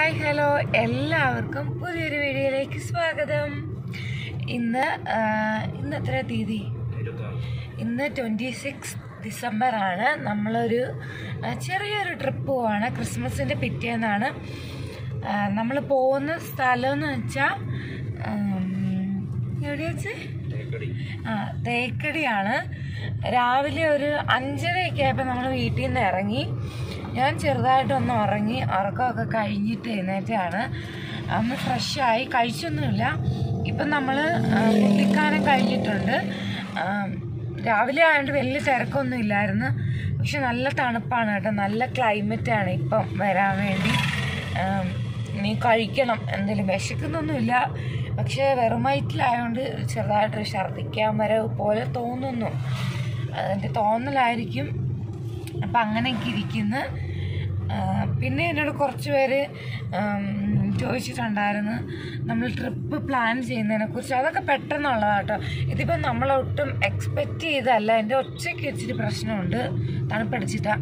Hi hello എല്ലാവർക്കും പുതിയൊരു വീഡിയോയിലേക്ക് സ്വാഗതം ഇന്ന് ആ, ഇന്ന് എത്ര തീയതി ഇന്ന് ട്വൻറ്റി സിക്സ് ഡിസംബർ ആണ് നമ്മളൊരു ആ, ചെറിയൊരു ട്രിപ്പ് പോവാണ് ക്രിസ്മസിൻ്റെ പിറ്റേന്നാണ് നമ്മൾ പോകുന്ന സ്ഥലം എന്ന് വെച്ചാൽ എവിടെ വെച്ച് ആ തേക്കടിയാണ് രാവിലെ ഒരു അഞ്ചരയൊക്കെ ആയപ്പോൾ നമ്മൾ വീട്ടിൽ നിന്ന് ഇറങ്ങി ഞാൻ ചെറുതായിട്ടൊന്ന് ഉറങ്ങി ഉറക്കമൊക്കെ കഴിഞ്ഞിട്ട് എഴുന്നേറ്റാണ് അന്ന് ഫ്രഷായി കഴിച്ചൊന്നുമില്ല ഇപ്പം നമ്മൾ കുട്ടിക്കാനം കഴിഞ്ഞിട്ടുണ്ട് ആ, രാവിലെ ആയതുകൊണ്ട് വലിയ തിരക്കൊന്നും ഇല്ലായിരുന്നു പക്ഷെ നല്ല തണുപ്പാണ് കേട്ടോ നല്ല ക്ലൈമറ്റാണ് ഇപ്പം വരാൻ വേണ്ടി ആം, ഇനി കഴിക്കണം എന്തെങ്കിലും വിശക്കുന്നൊന്നുമില്ല പക്ഷേ വെറും വയറ്റിലായതുകൊണ്ട് ചെറുതായിട്ട് ഛർദ്ദിക്കാൻ വരെ പോലെ തോന്നുന്നു അതിൻ്റെ തോന്നലായിരിക്കും അപ്പം അങ്ങനെയൊക്കെ ഇരിക്കുന്നു ആ, പിന്നെ എന്നോട് കുറച്ച് പേര് ആം, ചോദിച്ചിട്ടുണ്ടായിരുന്നു നമ്മൾ ട്രിപ്പ് പ്ലാൻ ചെയ്യുന്നതിനെ കുറിച്ച് അതൊക്കെ പെട്ടെന്നുള്ളതാട്ടോ ഇതിപ്പോൾ നമ്മളൊട്ടും എക്സ്പെക്റ്റ് ചെയ്തല്ല എൻ്റെ ഒച്ചയ്ക്ക് ഇച്ചിരി പ്രശ്നമുണ്ട് തണുപ്പടിച്ചിട്ടാ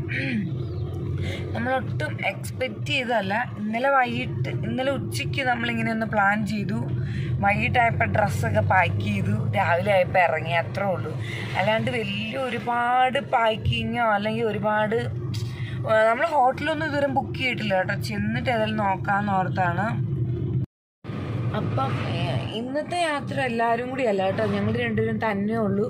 നമ്മളൊട്ടും എക്സ്പെക്റ്റ് ചെയ്തതല്ല ഇന്നലെ വൈകിട്ട് ഇന്നലെ ഉച്ചയ്ക്ക് നമ്മളിങ്ങനെ ഒന്ന് പ്ലാൻ ചെയ്തു വൈകിട്ടായപ്പോൾ ഡ്രസ്സൊക്കെ പാക്ക് ചെയ്തു രാവിലെ ആയപ്പോൾ ഇറങ്ങി അത്രേ ഉള്ളൂ അല്ലാണ്ട് വലിയ ഒരുപാട് പാക്കിങ്ങോ അല്ലെങ്കിൽ ഒരുപാട് നമ്മൾ ഹോട്ടലൊന്നും ഇതുവരെ ബുക്ക് ചെയ്തിട്ടില്ല കേട്ടോ ചെന്നിട്ട് ഏതായാലും നോക്കാമെന്ന് ഓർത്താണ് അപ്പം ഏഹ്, ഇന്നത്തെ യാത്ര എല്ലാവരും കൂടി അല്ല കേട്ടോ ഞങ്ങൾ രണ്ടുപേരും തന്നെ ഉള്ളൂ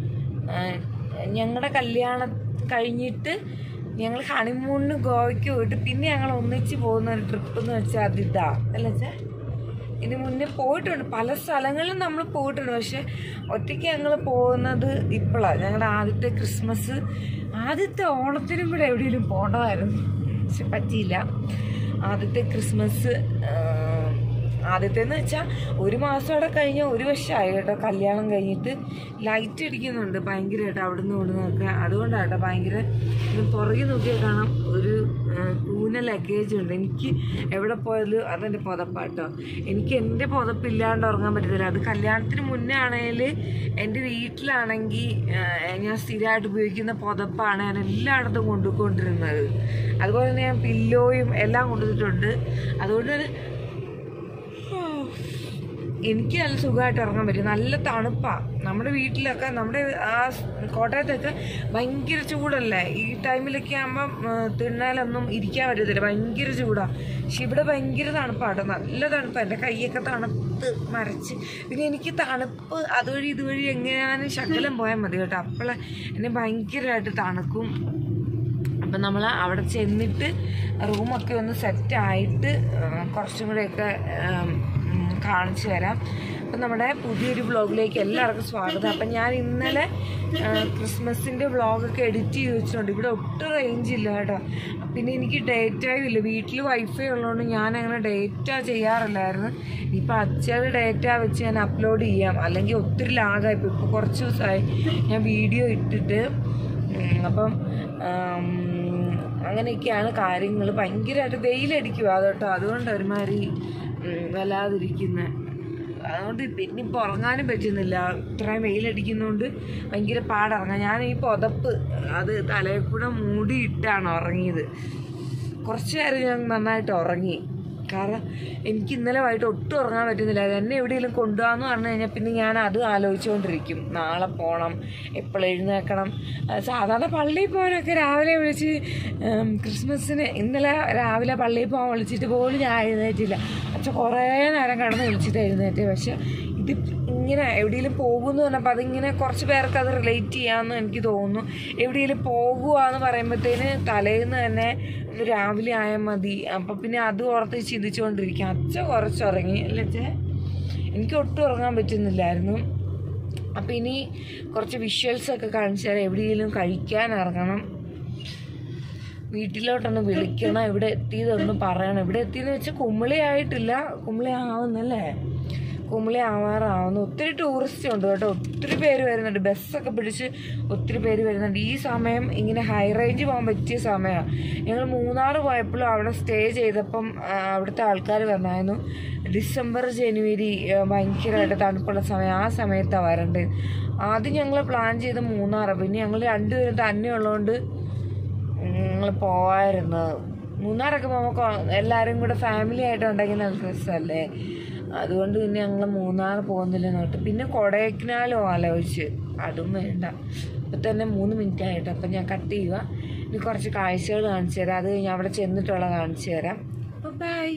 ഞങ്ങളുടെ കല്യാണം കഴിഞ്ഞിട്ട് ഞങ്ങൾ ഹണിമൂണിന് ഗോവയ്ക്ക് പോയിട്ട് പിന്നെ ഞങ്ങൾ ഒന്നിച്ച് പോകുന്ന ഒരു ട്രിപ്പ് എന്ന് വെച്ചാൽ അതിതാ അല്ലേ ചേ ഇതിന് മുന്നേ പോയിട്ടുണ്ട് പല സ്ഥലങ്ങളിലും നമ്മൾ പോയിട്ടുണ്ട് പക്ഷെ ഒറ്റയ്ക്ക് ഞങ്ങൾ പോകുന്നത് ഇപ്പോഴാണ് ഞങ്ങളുടെ ആദ്യത്തെ ക്രിസ്മസ് ആദ്യത്തെ ഓണത്തിനും കൂടെ എവിടെയെങ്കിലും പോകേണ്ടതായിരുന്നു പക്ഷെ പറ്റിയില്ല ആദ്യത്തെ ക്രിസ്മസ് ആദ്യത്തെ എന്ന് വെച്ചാൽ ഒരു മാസം അവിടെ കഴിഞ്ഞ ഒരു വർഷമായി കേട്ടോ കല്യാണം കഴിഞ്ഞിട്ട് ലൈറ്റ് അടിക്കുന്നുണ്ട് ഭയങ്കരമായിട്ട് അവിടെ നിന്ന് ഇവിടെ നിന്നൊക്കെ അതുകൊണ്ടാണ് കേട്ടോ ഭയങ്കര ഇത് പുറകെ നോക്കിയാൽ കാണാം ഒരു ആ, കൂന ലഗേജ് ഉണ്ട് എനിക്ക് എവിടെ പോയാലും അതെൻ്റെ പുതപ്പാട്ടോ എനിക്ക് എൻ്റെ പുതപ്പില്ലാണ്ട് ഉറങ്ങാൻ പറ്റത്തില്ല അത് കല്യാണത്തിന് മുന്നേ ആണെങ്കിൽ എൻ്റെ വീട്ടിലാണെങ്കിൽ ഞാൻ സ്ഥിരമായിട്ട് ഉപയോഗിക്കുന്ന പുതപ്പാണ് ഞാൻ എല്ലായിടത്തും കൊണ്ടുകൊണ്ടിരുന്നത് അതുപോലെ തന്നെ ഞാൻ പില്ലോയും എല്ലാം കൊണ്ടുവന്നിട്ടുണ്ട് അതുകൊണ്ട് തന്നെ എനിക്ക് നല്ല സുഖമായിട്ട് ഇറങ്ങാൻ പറ്റും നല്ല തണുപ്പാണ് നമ്മുടെ വീട്ടിലൊക്കെ നമ്മുടെ ആ സ് കോട്ടയത്തൊക്കെ ഭയങ്കര ചൂടല്ലേ ഈ ടൈമിലൊക്കെ ആകുമ്പം തിണ്ണാലൊന്നും ഇരിക്കാൻ പറ്റത്തില്ല ഭയങ്കര ചൂടാണ് പക്ഷെ ഇവിടെ ഭയങ്കര തണുപ്പാട്ടോ നല്ല തണുപ്പാണ് എൻ്റെ കൈയൊക്കെ തണുത്ത് മരച്ച് പിന്നെ എനിക്ക് തണുപ്പ് അതുവഴി ഇതുവഴി എങ്ങനെയാണ് ശകലം പോയാൽ മതി കേട്ടോ അപ്പോഴേ എന്നെ ഭയങ്കരമായിട്ട് തണുക്കും അപ്പം നമ്മൾ അവിടെ ചെന്നിട്ട് റൂമൊക്കെ ഒന്ന് സെറ്റായിട്ട് കുറച്ചും കൂടെയൊക്കെ ഉം, ഉം, കാണിച്ചു തരാം അപ്പം നമ്മുടെ പുതിയൊരു വ്ളോഗിലേക്ക് എല്ലാവർക്കും സ്വാഗതം അപ്പം ഞാൻ ഇന്നലെ ക്രിസ്മസിൻ്റെ വ്ളോഗൊക്കെ എഡിറ്റ് ചെയ്ത് വെച്ചിട്ടുണ്ട് ഇവിടെ ഒട്ടും റേഞ്ച് ഇല്ല കേട്ടോ പിന്നെ എനിക്ക് ഡേറ്റയും ഇല്ല വീട്ടിൽ വൈഫൈ ഉള്ളതുകൊണ്ട് ഞാൻ അങ്ങനെ ഡേറ്റ ചെയ്യാറില്ലായിരുന്നു ഇപ്പം അച്ഛയുടെ ഡേറ്റ വെച്ച് ഞാൻ അപ്ലോഡ് ചെയ്യാം അല്ലെങ്കിൽ ഒത്തിരി ലാഗായി ഇപ്പോൾ ഇപ്പോൾ കുറച്ച് ദിവസമായി ഞാൻ വീഡിയോ ഇട്ടിട്ട് ഉം, അപ്പം ആം, അങ്ങനെയൊക്കെയാണ് കാര്യങ്ങൾ ഭയങ്കരമായിട്ട് വെയിലടിക്കുക അതോട്ടോ അതുകൊണ്ട് ഒരുമാതിരി ഉം, വല്ലാതിരിക്കുന്നത് അതുകൊണ്ട് പിന്നെ ഇപ്പോൾ ഉറങ്ങാനും പറ്റുന്നില്ല ഇത്രയും വെയിലടിക്കുന്നതുകൊണ്ട് ഭയങ്കര പാടിറങ്ങാം ഞാൻ ഈ പുതപ്പ് അത് തലയിൽ കൂടെ മൂടിയിട്ടാണ് ഉറങ്ങിയത് കുറച്ച് നേരം ഞാൻ നന്നായിട്ട് ഉറങ്ങി കാരണം എനിക്ക് ഇന്നലെ വൈകിട്ട് ഒട്ടും ഉറങ്ങാൻ പറ്റുന്നില്ല എന്നെ എവിടെയെങ്കിലും കൊണ്ടുപോകാന്ന് പറഞ്ഞു കഴിഞ്ഞാൽ പിന്നെ ഞാൻ അത് ആലോചിച്ചുകൊണ്ടിരിക്കും നാളെ പോകണം എപ്പോൾ എഴുന്നേക്കണം ആ, സാധാരണ പള്ളിയിൽ പോകാനൊക്കെ രാവിലെ വിളിച്ച് ഉം, ക്രിസ്മസിന് ഇന്നലെ രാവിലെ പള്ളിയിൽ പോകാൻ വിളിച്ചിട്ട് പോലും ഞാൻ എഴുന്നേറ്റില്ല അച്ഛൻ കുറേ നേരം കിടന്ന് വിളിച്ചിട്ട് എഴുന്നേറ്റ് പക്ഷെ ഇത് ഇങ്ങനെ എവിടെയെങ്കിലും പോകുമെന്ന് പറഞ്ഞപ്പോൾ അതിങ്ങനെ കുറച്ച് പേർക്ക് അത് റിലേറ്റ് ചെയ്യാമെന്ന് എനിക്ക് തോന്നുന്നു എവിടെയെങ്കിലും പോകുക എന്ന് പറയുമ്പോഴത്തേന് തലേന്ന് തന്നെ ഒന്ന് രാവിലെ ആയാൽ മതി അപ്പം പിന്നെ അത് ഓർത്ത് ചിന്തിച്ചുകൊണ്ടിരിക്കും അച്ഛൻ കുറച്ചുറങ്ങി അല്ലേ അച്ഛേ എനിക്ക് ഒട്ടും ഉറങ്ങാൻ പറ്റുന്നില്ലായിരുന്നു അപ്പം ഇനി കുറച്ച് വിഷ്വൽസ് ഒക്കെ കാണിച്ചാൽ എവിടെയെങ്കിലും കഴിക്കാൻ ഇറങ്ങണം വീട്ടിലോട്ടൊന്ന് വിളിക്കണം ഇവിടെ എത്തിയതൊന്ന് പറയണം ഇവിടെ എത്തിയെന്ന് വെച്ചാൽ കുമിളി ആയിട്ടില്ല കുമിളി ആവുന്നല്ലേ കുമിളി ആവാറാവുന്നു ഒത്തിരി ടൂറിസ്റ്റ് ഉണ്ട് കേട്ടോ ഒത്തിരി പേര് വരുന്നുണ്ട് ബസ്സൊക്കെ പിടിച്ച് ഒത്തിരി പേര് വരുന്നുണ്ട് ഈ സമയം ഇങ്ങനെ ഹൈ റേഞ്ച് പോകാൻ പറ്റിയ സമയമാണ് ഞങ്ങൾ മൂന്നാർ പോയപ്പോഴും അവിടെ സ്റ്റേ ചെയ്തപ്പം ആ, അവിടുത്തെ ആൾക്കാർ പറഞ്ഞായിരുന്നു ഡിസംബർ ജനുവരി ആ, ഭയങ്കരമായിട്ട് തണുപ്പുള്ള സമയം ആ സമയത്താണ് വരേണ്ടത് ആദ്യം ഞങ്ങൾ പ്ലാൻ ചെയ്ത് മൂന്നാറാണ് പിന്നെ ഞങ്ങൾ രണ്ടുപേരും തന്നെ ഉള്ളതുകൊണ്ട് ഞങ്ങൾ പോവായിരുന്നു മൂന്നാറൊക്കെ പോകുമ്പോൾ എല്ലാവരും കൂടെ ഫാമിലി ആയിട്ട് ഉണ്ടെങ്കിൽ നല്ല രസമല്ലേ അതുകൊണ്ട് പിന്നെ ഞങ്ങൾ മൂന്നാർ പോകുന്നില്ല നോട്ട് പിന്നെ കൊടൈക്കനാലും ആലോചിച്ച് അതും വേണ്ട ഇപ്പം തന്നെ മൂന്ന് മിനിറ്റ് ആയിട്ട് അപ്പം ഞാൻ കട്ട് ചെയ്യുക ഇനി കുറച്ച് കാഴ്ചകൾ കാണിച്ചു തരാം അത് കഴിഞ്ഞ് അവിടെ ചെന്നിട്ടുള്ള കാണിച്ചു തരാം അപ്പോൾ ബൈ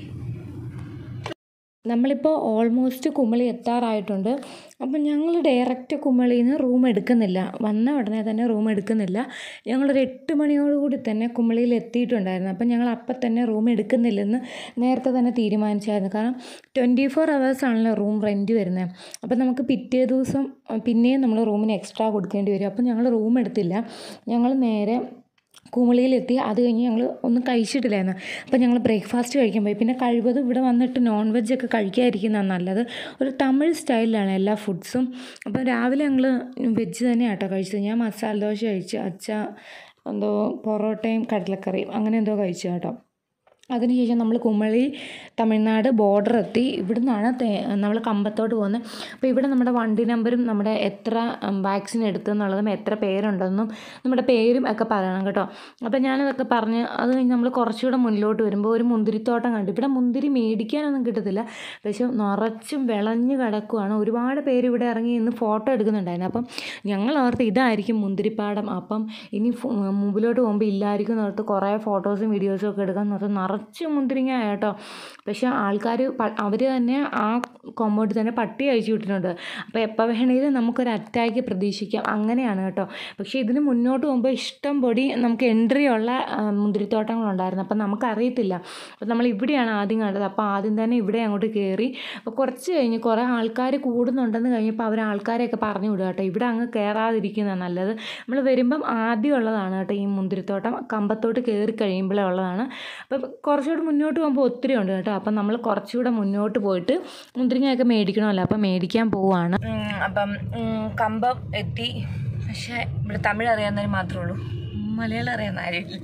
നമ്മളിപ്പോൾ ഓൾമോസ്റ്റ് കുമളി എത്താറായിട്ടുണ്ട് അപ്പം ഞങ്ങൾ ഡയറക്റ്റ് കുമളിയിൽ നിന്ന് റൂം എടുക്കുന്നില്ല വന്ന ഉടനെ തന്നെ റൂം എടുക്കുന്നില്ല ഞങ്ങളൊരു എട്ട് മണിയോടുകൂടി തന്നെ കുമളിയിൽ എത്തിയിട്ടുണ്ടായിരുന്നു അപ്പം ഞങ്ങൾ അപ്പം തന്നെ റൂം എടുക്കുന്നില്ലെന്ന് നേരത്തെ തന്നെ തീരുമാനിച്ചായിരുന്നു കാരണം ട്വൻറ്റി ഫോർ ആണല്ലോ റൂം റെൻറ്റ് വരുന്നത് അപ്പം നമുക്ക് പിറ്റേ ദിവസം പിന്നെയും നമ്മൾ റൂമിന് എക്സ്ട്രാ കൊടുക്കേണ്ടി വരും അപ്പം ഞങ്ങൾ റൂം എടുത്തില്ല ഞങ്ങൾ നേരെ കുമളിയിലെത്തി അത് കഴിഞ്ഞ് ഞങ്ങൾ ഒന്നും കഴിച്ചിട്ടില്ലായിരുന്നു അപ്പോൾ ഞങ്ങൾ ബ്രേക്ക്ഫാസ്റ്റ് കഴിക്കാൻ പോയി പിന്നെ കഴിവതും ഇവിടെ വന്നിട്ട് നോൺ വെജ് ഒക്കെ കഴിക്കാതിരിക്കുന്നതാണ് നല്ലത് ഒരു തമിഴ് സ്റ്റൈലിലാണ് എല്ലാ ഫുഡ്സും അപ്പോൾ രാവിലെ ഞങ്ങൾ വെജ് തന്നെയാണ് കേട്ടോ കഴിച്ചത് ഞാൻ മസാല ദോശ കഴിച്ചു അച്ഛ എന്തോ പൊറോട്ടയും കടലക്കറിയും അങ്ങനെ എന്തോ കഴിച്ചു കേട്ടോ അതിനുശേഷം നമ്മൾ കുമളി തമിഴ്നാട് ബോർഡർ എത്തി ഇവിടുന്നാണ് നമ്മൾ കമ്പത്തോട്ട് പോകുന്നത് അപ്പോൾ ഇവിടെ നമ്മുടെ വണ്ടി നമ്പറും നമ്മുടെ എത്ര വാക്സിൻ എടുത്തെന്നുള്ളതും എത്ര പേരുണ്ടെന്നും നമ്മുടെ പേരും ഒക്കെ പറയണം കേട്ടോ അപ്പോൾ ഞാനതൊക്കെ പറഞ്ഞ് അത് കഴിഞ്ഞ് നമ്മൾ കുറച്ചുകൂടെ മുന്നിലോട്ട് വരുമ്പോൾ ഒരു മുന്തിരിത്തോട്ടം കണ്ടു ഇവിടെ മുന്തിരി മേടിക്കാനൊന്നും കിട്ടത്തില്ല പക്ഷെ നിറച്ചും വിളഞ്ഞ് കിടക്കുവാണ് ഒരുപാട് പേര് ഇവിടെ ഇറങ്ങി ഇന്ന് ഫോട്ടോ എടുക്കുന്നുണ്ടായിരുന്നു അപ്പം ഞങ്ങൾ ഓർത്ത് ഇതായിരിക്കും മുന്തിരിപ്പാടം അപ്പം ഇനി ഫു- മുമ്പിലോട്ട് പോകുമ്പോൾ ഇല്ലായിരിക്കും എന്ന് ഓർത്ത് കുറേ ഫോട്ടോസും വീഡിയോസും ഒക്കെ എടുക്കാൻ ഓർത്ത് നിറച്ച് മുന്തിരിങ്ങ കേട്ടോ പക്ഷെ ആൾക്കാർ അവർ തന്നെ ആ കോമ്പൗണ്ടിൽ തന്നെ പട്ടി അയച്ചു വിട്ടിട്ടുണ്ട് അപ്പോൾ എപ്പോൾ വേണമെങ്കിലും നമുക്കൊരു അറ്റാക്ക് പ്രതീക്ഷിക്കാം അങ്ങനെയാണ് കേട്ടോ പക്ഷേ ഇതിന് മുന്നോട്ട് പോകുമ്പോൾ ഇഷ്ടം പൊടി നമുക്ക് എൻട്രി ഉള്ള ആ, മുന്തിരിത്തോട്ടങ്ങളുണ്ടായിരുന്നു അപ്പം നമുക്കറിയത്തില്ല അപ്പോൾ നമ്മൾ ഇവിടെയാണ് ആദ്യം കണ്ടത് അപ്പോൾ ആദ്യം തന്നെ ഇവിടെ അങ്ങോട്ട് കയറി അപ്പോൾ കുറച്ച് കഴിഞ്ഞ് കുറേ ആൾക്കാർ കൂടുന്നുണ്ടെന്ന് കഴിഞ്ഞപ്പോൾ അവർ ആൾക്കാരെയൊക്കെ പറഞ്ഞു വിടുക കേട്ടോ ഇവിടെ അങ്ങ് കയറാതിരിക്കുന്നതാണ് നല്ലത് നമ്മൾ വരുമ്പം ആദ്യം ഉള്ളതാണ് കേട്ടോ ഈ മുന്തിരിത്തോട്ടം കമ്പത്തോട്ട് കയറി കഴിയുമ്പോഴേ ഉള്ളതാണ് അപ്പം കുറച്ചുകൂടി മുന്നോട്ട് പോകുമ്പോൾ ഒത്തിരി ഉണ്ട് കേട്ടോ അപ്പം നമ്മൾ കുറച്ചുകൂടെ മുന്നോട്ട് പോയിട്ട് മുന്തിരിങ്ങയൊക്കെ മേടിക്കണമല്ലോ അപ്പം മേടിക്കാൻ പോവാണ് ഉം, അപ്പം ഉം, കമ്പം എത്തി പക്ഷെ ഇവിടെ തമിഴ് അറിയാവുന്നവർ മാത്രമേ ഉള്ളൂ മലയാളം അറിയാവുന്ന ആരുമില്ല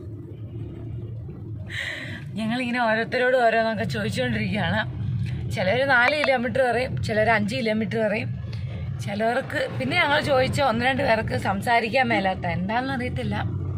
ഞങ്ങളിങ്ങനെ ഓരോരുത്തരോട് ഓരോന്നൊക്കെ ചോദിച്ചുകൊണ്ടിരിക്കുകയാണ് ചിലർ നാല് കിലോമീറ്റർ പറയും ചിലർ അഞ്ച് കിലോമീറ്റർ പറയും ചിലവർക്ക് പിന്നെ ഞങ്ങൾ ചോദിച്ച ഒന്ന് രണ്ട് പേർക്ക് സംസാരിക്കാൻ മേലാത്ത എന്താണെന്ന് അറിയത്തില്ല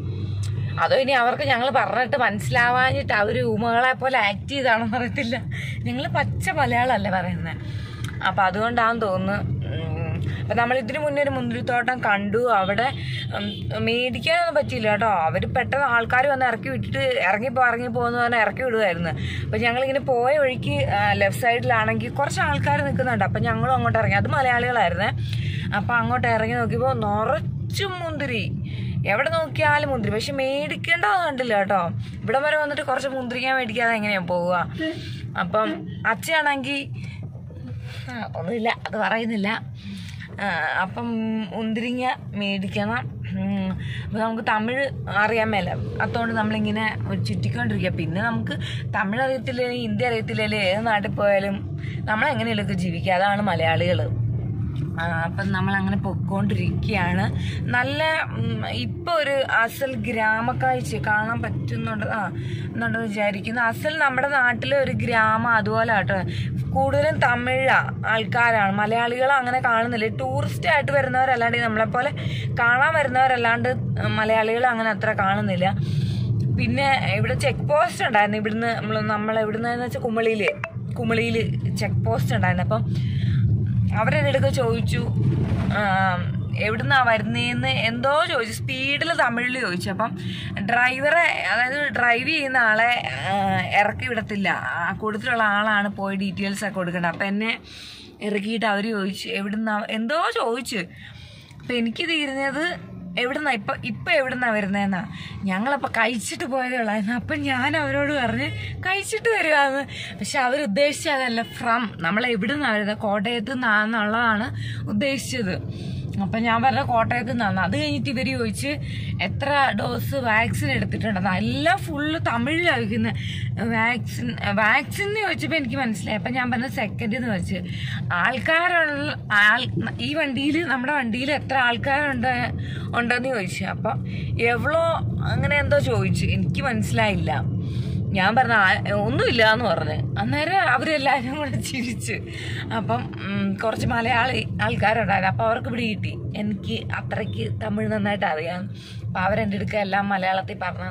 അതോ ഇനി അവർക്ക് ഞങ്ങൾ പറഞ്ഞിട്ട് മനസ്സിലാവാഞ്ഞിട്ട് അവർ ഉമകളെ പോലെ ആക്ട് ചെയ്താണെന്ന് അറിയത്തില്ല ഞങ്ങൾ പച്ച മലയാളമല്ലേ പറയുന്നത് അപ്പം അതുകൊണ്ടാണെന്ന് തോന്നുന്നു ഉം. അപ്പം നമ്മൾ ഇതിന് മുന്നേ ഒരു മുന്തിരിത്തോട്ടം കണ്ടു അവിടെ ഉം, മേടിക്കാനൊന്നും പറ്റിയില്ല കേട്ടോ അവർ പെട്ടെന്ന് ആൾക്കാർ വന്ന് ഇറക്കി വിട്ടിട്ട് ഇറങ്ങിപ്പോ ഇറങ്ങിപ്പോ എന്ന് പറഞ്ഞാൽ ഇറക്കി വിടുമായിരുന്നു അപ്പം ഞങ്ങളിങ്ങനെ പോയ വഴിക്ക് ലെഫ്റ്റ് സൈഡിലാണെങ്കിൽ കുറച്ച് ആൾക്കാർ നിൽക്കുന്നുണ്ട് അപ്പം ഞങ്ങളും അങ്ങോട്ട് ഇറങ്ങി അത് മലയാളികളായിരുന്നേ അപ്പം അങ്ങോട്ട് ഇറങ്ങി നോക്കിയപ്പോൾ നിറച്ചും മുന്തിരി എവിടെ നോക്കിയാലും മുന്തിരി പക്ഷെ മേടിക്കേണ്ടത് കണ്ടില്ല കേട്ടോ ഇവിടെ വരെ വന്നിട്ട് കുറച്ച് മുന്തിരിക്കാൻ മേടിക്കാതെ എങ്ങനെയാ പോവുക അപ്പം അച്ഛയാണെങ്കിൽ ആ, ഒന്നുമില്ല അത് പറയുന്നില്ല ആ, അപ്പം മുന്തിരിങ്ങ മേടിക്കണം ഉം, അപ്പം നമുക്ക് തമിഴ് അറിയാൻ മേല അതുകൊണ്ട് നമ്മളിങ്ങനെ ചുറ്റിക്കൊണ്ടിരിക്കുക പിന്നെ നമുക്ക് തമിഴ് അറിയത്തില്ലേ ഹിന്ദി അറിയത്തില്ലേ ഏത് നാട്ടിൽ പോയാലും നമ്മളെങ്ങനെയൊക്കെ ജീവിക്കുക അതാണ് മലയാളികൾ ആ, അപ്പം നമ്മൾ അങ്ങനെ പൊക്കോണ്ടിരിക്കുകയാണ് നല്ല ഉം, ഇപ്പൊ ഒരു അസൽ ഗ്രാമക്കാഴ്ച കാണാൻ പറ്റുന്നുണ്ട് ആ എന്നുണ്ടെന്ന് വിചാരിക്കുന്നു അസൽ നമ്മുടെ നാട്ടിലെ ഒരു ഗ്രാമം അതുപോലെ ആട്ടോ കൂടുതലും തമിഴ് ആൾക്കാരാണ് മലയാളികൾ അങ്ങനെ കാണുന്നില്ല ടൂറിസ്റ്റ് ആയിട്ട് വരുന്നവരല്ലാണ്ട് നമ്മളെപ്പോലെ കാണാൻ വരുന്നവരല്ലാണ്ട് മലയാളികൾ അങ്ങനെ അത്ര കാണുന്നില്ല പിന്നെ ഇവിടെ ചെക്ക് പോസ്റ്റ് ഉണ്ടായിരുന്നു ഇവിടുന്ന് നമ്മൾ നമ്മൾ ഇവിടുന്ന് വെച്ചാൽ കുമളിയിൽ കുമളിയിൽ ചെക്ക് പോസ്റ്റ് ഉണ്ടായിരുന്നു അപ്പം അവരെൻ്റെ അടുക്ക ചോദിച്ചു ആം, എവിടുന്നാ വരുന്നേന്ന് എന്തോ ചോദിച്ചു സ്പീഡിൽ തമിഴിൽ ചോദിച്ചു അപ്പം ഡ്രൈവറെ അതായത് ഡ്രൈവ് ചെയ്യുന്ന ആളെ ആ, ഇറക്കി വിടത്തില്ല ആ കൂട്ടത്തിലുള്ള ആളാണ് പോയി ഡീറ്റെയിൽസ് ഒക്കെ കൊടുക്കേണ്ടത് അപ്പം എന്നെ ഇറക്കിയിട്ട് അവർ ചോദിച്ചു എവിടുന്നാ എന്തോ ചോദിച്ചു അപ്പം എനിക്ക് തീരുന്നത് എവിടുന്നാ ഇപ്പം ഇപ്പം എവിടുന്നാ വരുന്നതെന്നാ ഞങ്ങളപ്പോൾ കഴിച്ചിട്ട് പോയതേ ഉള്ളായിരുന്നു അപ്പം ഞാൻ അവരോട് പറഞ്ഞ് കഴിച്ചിട്ട് വരുവാന്ന് പക്ഷെ അവർ ഉദ്ദേശിച്ചതല്ല ഫ്രം നമ്മൾ എവിടുന്നാണ് വരുന്നത് കോട്ടയത്ത് നിന്നാന്നുള്ളതാണ് ഉദ്ദേശിച്ചത് അപ്പം ഞാൻ പറഞ്ഞ കോട്ടയത്ത് നിന്നാണ് അത് കഴിഞ്ഞിട്ട് ഇവർ ചോദിച്ച് എത്ര ഡോസ് വാക്സിൻ എടുത്തിട്ടുണ്ടെന്ന് എല്ലാം ഫുള്ള് തമിഴിലാണ് വയ്ക്കുന്നത് വാക്സിൻ വാക്സിൻ എന്ന് ചോദിച്ചപ്പോൾ എനിക്ക് മനസ്സിലായി അപ്പം ഞാൻ പറഞ്ഞ സെക്കൻഡ് എന്ന് വെച്ച് ആൾക്കാരുള്ള ആൾ ഈ വണ്ടിയിൽ നമ്മുടെ വണ്ടിയിൽ എത്ര ആൾക്കാരുണ്ട് ഉണ്ടെന്ന് ചോദിച്ചു അപ്പം എവ്വളോ അങ്ങനെ എന്തോ ചോദിച്ചു എനിക്ക് മനസ്സിലായില്ല ഞാൻ പറഞ്ഞ "ആ- ഒന്നുമില്ല എന്ന് പറഞ്ഞ് അന്നേരം അവരെല്ലാവരും കൂടെ ചിരിച്ച് അപ്പം ഉം, കുറച്ച് മലയാളി ആൾക്കാരുണ്ടായിരുന്നു അപ്പോൾ അവർക്ക് ഇവിടെ കിട്ടി എനിക്ക് അത്രയ്ക്ക് തമിഴ് നന്നായിട്ട് അറിയാം അപ്പോൾ അവരെൻ്റെ അടുക്ക എല്ലാം മലയാളത്തിൽ പറഞ്ഞു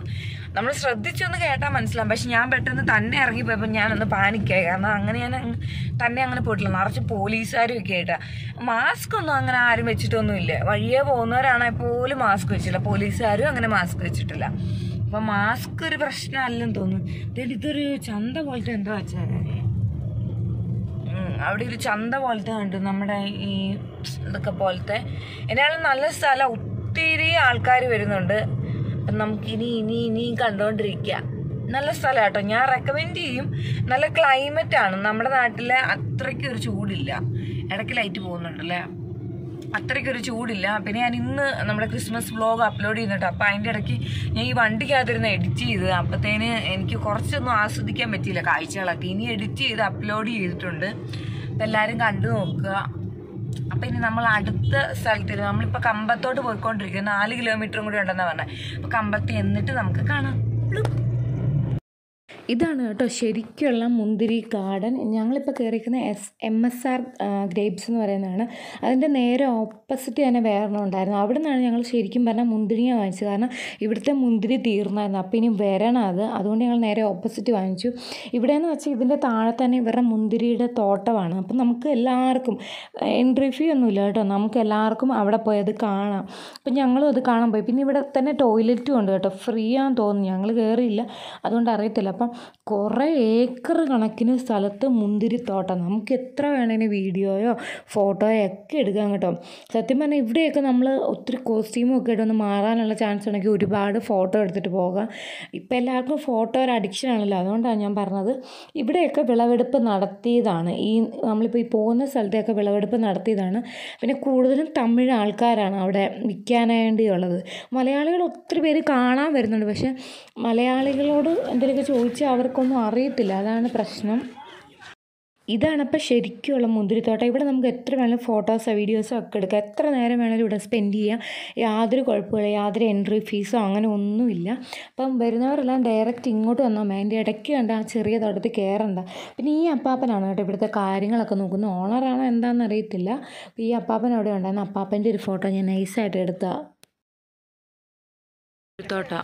നമ്മൾ ശ്രദ്ധിച്ചൊന്ന് കേട്ടാൽ മനസ്സിലാവും പക്ഷെ ഞാൻ പെട്ടെന്ന് തന്നെ ഇറങ്ങിപ്പോയപ്പോൾ ഞാനൊന്ന് പാനിക്കായി കാരണം അങ്ങനെ ഞാൻ അങ്ങ് തന്നെ അങ്ങനെ പോയിട്ടില്ല നിറച്ച് പോലീസുകാരും ഒക്കെ ആയിട്ടാ മാസ്ക് ഒന്നും അങ്ങനെ ആരും വെച്ചിട്ടൊന്നുമില്ല വഴിയെ പോകുന്നവരാണെങ്കിൽ പോലും മാസ്ക് വെച്ചില്ല പോലീസുകാരും അങ്ങനെ മാസ്ക് വെച്ചിട്ടില്ല അപ്പൊ മാസ്ക് ഒരു പ്രശ്നമല്ലെന്ന് തോന്നുന്നു ദേ ഇതൊരു ചന്ത പോലത്തെ എന്താ വെച്ചാൽ ഉം, അവിടെ ഒരു ചന്ത പോലത്തെ കണ്ടു നമ്മുടെ ഈ ഇതൊക്കെ പോലത്തെ എന്നാലും നല്ല സ്ഥലം ഒത്തിരി ആൾക്കാർ വരുന്നുണ്ട് അപ്പം നമുക്ക് ഇനി ഇനി ഇനിയും കണ്ടുകൊണ്ടിരിക്കുക നല്ല സ്ഥലം കേട്ടോ ഞാൻ റെക്കമെൻഡ് ചെയ്യും നല്ല ക്ലൈമറ്റ് ആണ് നമ്മുടെ നാട്ടിലെ അത്രയ്ക്ക് ഒരു ചൂടില്ല ഇടയ്ക്ക് ലൈറ്റ് പോകുന്നുണ്ടല്ലേ അത്രയ്ക്കൊരു ചൂടില്ല പിന്നെ ഞാൻ ഇന്ന് നമ്മുടെ ക്രിസ്മസ് വ്ലോഗ് അപ്ലോഡ് ചെയ്യുന്നുണ്ട് അപ്പം അതിൻ്റെ ഇടയ്ക്ക് ഞാൻ ഈ വണ്ടിക്കകത്തിരുന്ന് എഡിറ്റ് ചെയ്ത് അപ്പത്തേന് എനിക്ക് കുറച്ചൊന്നും ആസ്വദിക്കാൻ പറ്റിയില്ല കാഴ്ചകളൊക്കെ ഇനി എഡിറ്റ് ചെയ്ത് അപ്ലോഡ് ചെയ്തിട്ടുണ്ട് അപ്പം എല്ലാവരും കണ്ടു നോക്കുക അപ്പം ഇനി നമ്മൾ അടുത്ത സ്ഥലത്തിൽ നമ്മളിപ്പോൾ കമ്പത്തോട്ട് പോയിക്കൊണ്ടിരിക്കുക നാല് കിലോമീറ്ററും കൂടി ഉണ്ടെന്നാണ് പറഞ്ഞത് അപ്പോൾ കമ്പത്ത് എന്നിട്ട് നമുക്ക് കാണാം പ്ലുപ്പ്. ഇതാണ് കേട്ടോ ശരിക്കുള്ള മുന്തിരി ഗാർഡൻ ഞങ്ങളിപ്പോൾ കയറിയിരിക്കുന്ന S M S R grapes എന്ന് പറയുന്നതാണ് അതിൻ്റെ നേരെ ഓപ്പോസിറ്റ് തന്നെ വേറെണ്ണം ഉണ്ടായിരുന്നു അവിടെ നിന്നാണ് ഞങ്ങൾ ശരിക്കും പറഞ്ഞാൽ മുന്തിരിങ്ങ വാങ്ങിച്ചത് കാരണം ഇവിടുത്തെ മുന്തിരി തീർന്നായിരുന്നു അപ്പോൾ ഇനി വരണം അത് അതുകൊണ്ട് ഞങ്ങൾ നേരെ ഓപ്പോസിറ്റ് വാങ്ങിച്ചു ഇവിടെയെന്ന് വെച്ചാൽ ഇതിൻ്റെ താഴെ തന്നെ ഇവരുടെ മുന്തിരിയുടെ തോട്ടമാണ് അപ്പം നമുക്ക് എല്ലാവർക്കും എൻട്രി ഫീ ഒന്നുമില്ല കേട്ടോ നമുക്ക് എല്ലാവർക്കും അവിടെ പോയി അത് കാണാം അപ്പം ഞങ്ങളും അത് കാണാൻ പോയി പിന്നെ ഇവിടെ തന്നെ ടോയ്ലറ്റും ഉണ്ട് കേട്ടോ ഫ്രീ ആണെന്ന് തോന്നുന്നു ഞങ്ങൾ കയറിയില്ല അതുകൊണ്ട് അറിയത്തില്ല അപ്പം കുറേ ഏക്കർ കണക്കിന് സ്ഥലത്ത് മുന്തിരിത്തോട്ടം നമുക്ക് എത്ര വേണമെങ്കിലും വീഡിയോയോ ഫോട്ടോയോ ഒക്കെ എടുക്കാം കേട്ടോ സത്യം പറഞ്ഞാൽ ഇവിടെയൊക്കെ നമ്മൾ ഒത്തിരി കോസ്റ്റ്യൂമും ഒക്കെ ഇട്ടൊന്ന് മാറാനുള്ള ചാൻസ് ഉണ്ടെങ്കിൽ ഒരുപാട് ഫോട്ടോ എടുത്തിട്ട് പോകാം ഇപ്പം എല്ലാവർക്കും ഫോട്ടോ ഒരു അഡിക്ഷൻ ആണല്ലോ അതുകൊണ്ടാണ് ഞാൻ പറഞ്ഞത് ഇവിടെയൊക്കെ വിളവെടുപ്പ് നടത്തിയതാണ് ഈ നമ്മളിപ്പോൾ ഈ പോകുന്ന സ്ഥലത്തെയൊക്കെ വിളവെടുപ്പ് നടത്തിയതാണ് പിന്നെ കൂടുതലും തമിഴ് ആൾക്കാരാണ് അവിടെ വിൽക്കാൻ വേണ്ടിയുള്ളത് മലയാളികൾ ഒത്തിരി പേര് കാണാൻ വരുന്നുണ്ട് പക്ഷേ മലയാളികളോട് എന്തെങ്കിലുമൊക്കെ ചോദിച്ചാൽ അവർക്കൊന്നും അറിയത്തില്ല അതാണ് പ്രശ്നം ഇതാണ് ഇപ്പോൾ ശരിക്കുള്ള മുന്തിരിത്തോട്ടം ഇവിടെ നമുക്ക് എത്ര വേണമെങ്കിലും ഫോട്ടോസോ വീഡിയോസോ ഒക്കെ എടുക്കാം എത്ര നേരം വേണമെങ്കിലും ഇവിടെ സ്പെൻഡ് ചെയ്യാം യാതൊരു കുഴപ്പമില്ല യാതൊരു എൻട്രി ഫീസോ അങ്ങനെ ഒന്നുമില്ല അപ്പം വരുന്നവരെല്ലാം ഡയറക്റ്റ് ഇങ്ങോട്ട് വന്നാൽ മതി അതിൻ്റെ ഇടയ്ക്ക് കണ്ട ആ ചെറിയ തോട്ടത്തിൽ കയറണ്ട പിന്നെ ഈ അപ്പാപ്പനാണ് കേട്ടോ ഇവിടുത്തെ കാര്യങ്ങളൊക്കെ നോക്കുന്നത് ഓണറാണോ എന്താണെന്ന് അറിയത്തില്ല അപ്പോൾ ഈ അപ്പാപ്പൻ അവിടെ ഉണ്ടായിരുന്നു അപ്പാപ്പൻ്റെ ഒരു ഫോട്ടോ ഞാൻ നൈസായിട്ട് എടുത്ത തോട്ടം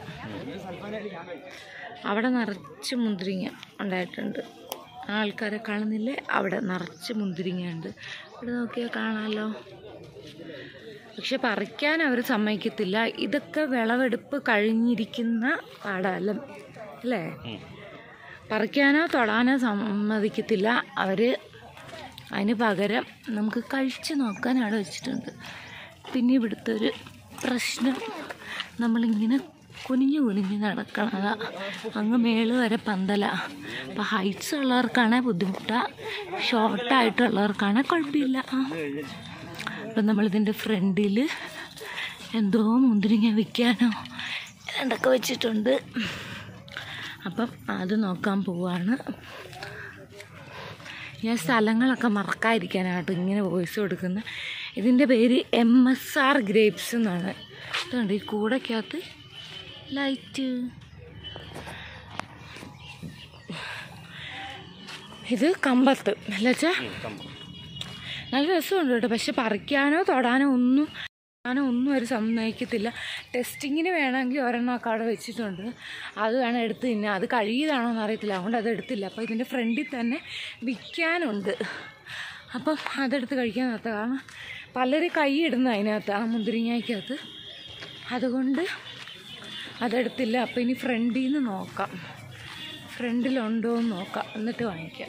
അവിടെ നിറച്ച് മുന്തിരിങ്ങ ഉണ്ടായിട്ടുണ്ട് ആൾക്കാരെ കാണുന്നില്ലേ അവിടെ നിറച്ച് മുന്തിരിങ്ങയുണ്ട് ഇവിടെ നോക്കിയാൽ കാണാമല്ലോ പക്ഷെ പറിക്കാൻ അവർ സമ്മതിക്കത്തില്ല ഇതൊക്കെ വിളവെടുപ്പ് കഴിഞ്ഞിരിക്കുന്ന പാടല്ല അല്ലേ പറിക്കാനോ തൊടാനോ സമ്മതിക്കത്തില്ല അവർ അതിന് പകരം നമുക്ക് കഴിച്ച് നോക്കാൻ അവിടെ വെച്ചിട്ടുണ്ട് പിന്നെ ഇവിടുത്തെ ഒരു പ്രശ്നം നമ്മളിങ്ങനെ കുനിഞ്ഞു കുനിഞ്ഞ് നടക്കണതാ അങ്ങ് മേള് വരെ പന്തല അപ്പം ഹൈറ്റ്സ് ഉള്ളവർക്കാണെ ബുദ്ധിമുട്ടാ ഷോർട്ടായിട്ടുള്ളവർക്കാണെ കുഴപ്പമില്ല ആ അപ്പം നമ്മളിതിൻ്റെ ഫ്രണ്ടിൽ എന്തോ മുന്തിരിങ്ങ വിൽക്കാനോ എന്തൊക്കെ വെച്ചിട്ടുണ്ട് അപ്പം അത് നോക്കാൻ പോവാണ് ഞാൻ സ്ഥലങ്ങളൊക്കെ മറക്കാതിരിക്കാനാട്ടോ ഇങ്ങനെ വോയിസ് കൊടുക്കുന്നത് ഇതിൻ്റെ പേര് എം എസ് ആർ ഗ്രേപ്സ് എന്നാണ് ഇതുണ്ട് ഈ കൂടക്കകത്ത് ലൈറ്റ് ഇത് കമ്പത്ത് അല്ല വെച്ചാ നല്ല രസമുണ്ട് കേട്ടോ പക്ഷെ പറിക്കാനോ തൊടാനോ ഒന്നും തൊടാനോ ഒന്നും അവർ സമ്മതിക്കത്തില്ല ടെസ്റ്റിങ്ങിന് വേണമെങ്കിൽ ഒരെണ്ണമൊക്കെ അവിടെ വെച്ചിട്ടുണ്ട് അത് വേണം എടുത്ത് തിന്നാൻ അത് കഴുകിയതാണോ എന്ന് അറിയത്തില്ല അതുകൊണ്ട് അത് എടുത്തില്ല അപ്പോൾ ഇതിൻ്റെ ഫ്രണ്ടിൽ തന്നെ വിൽക്കാനുണ്ട് അപ്പം അതെടുത്ത് കഴിക്കാൻ നിർത്തുക കാരണം പലരും കൈ ഇടുന്ന അതിനകത്ത് ആ മുന്തിരിങ്ങയ്ക്കകത്ത് അതുകൊണ്ട് അതെടുത്തില്ല അപ്പോൾ ഇനി ഫ്രണ്ടിൽ നിന്ന് നോക്കാം ഫ്രണ്ടിലുണ്ടോ എന്ന് നോക്കാം എന്നിട്ട് വാങ്ങിക്കാം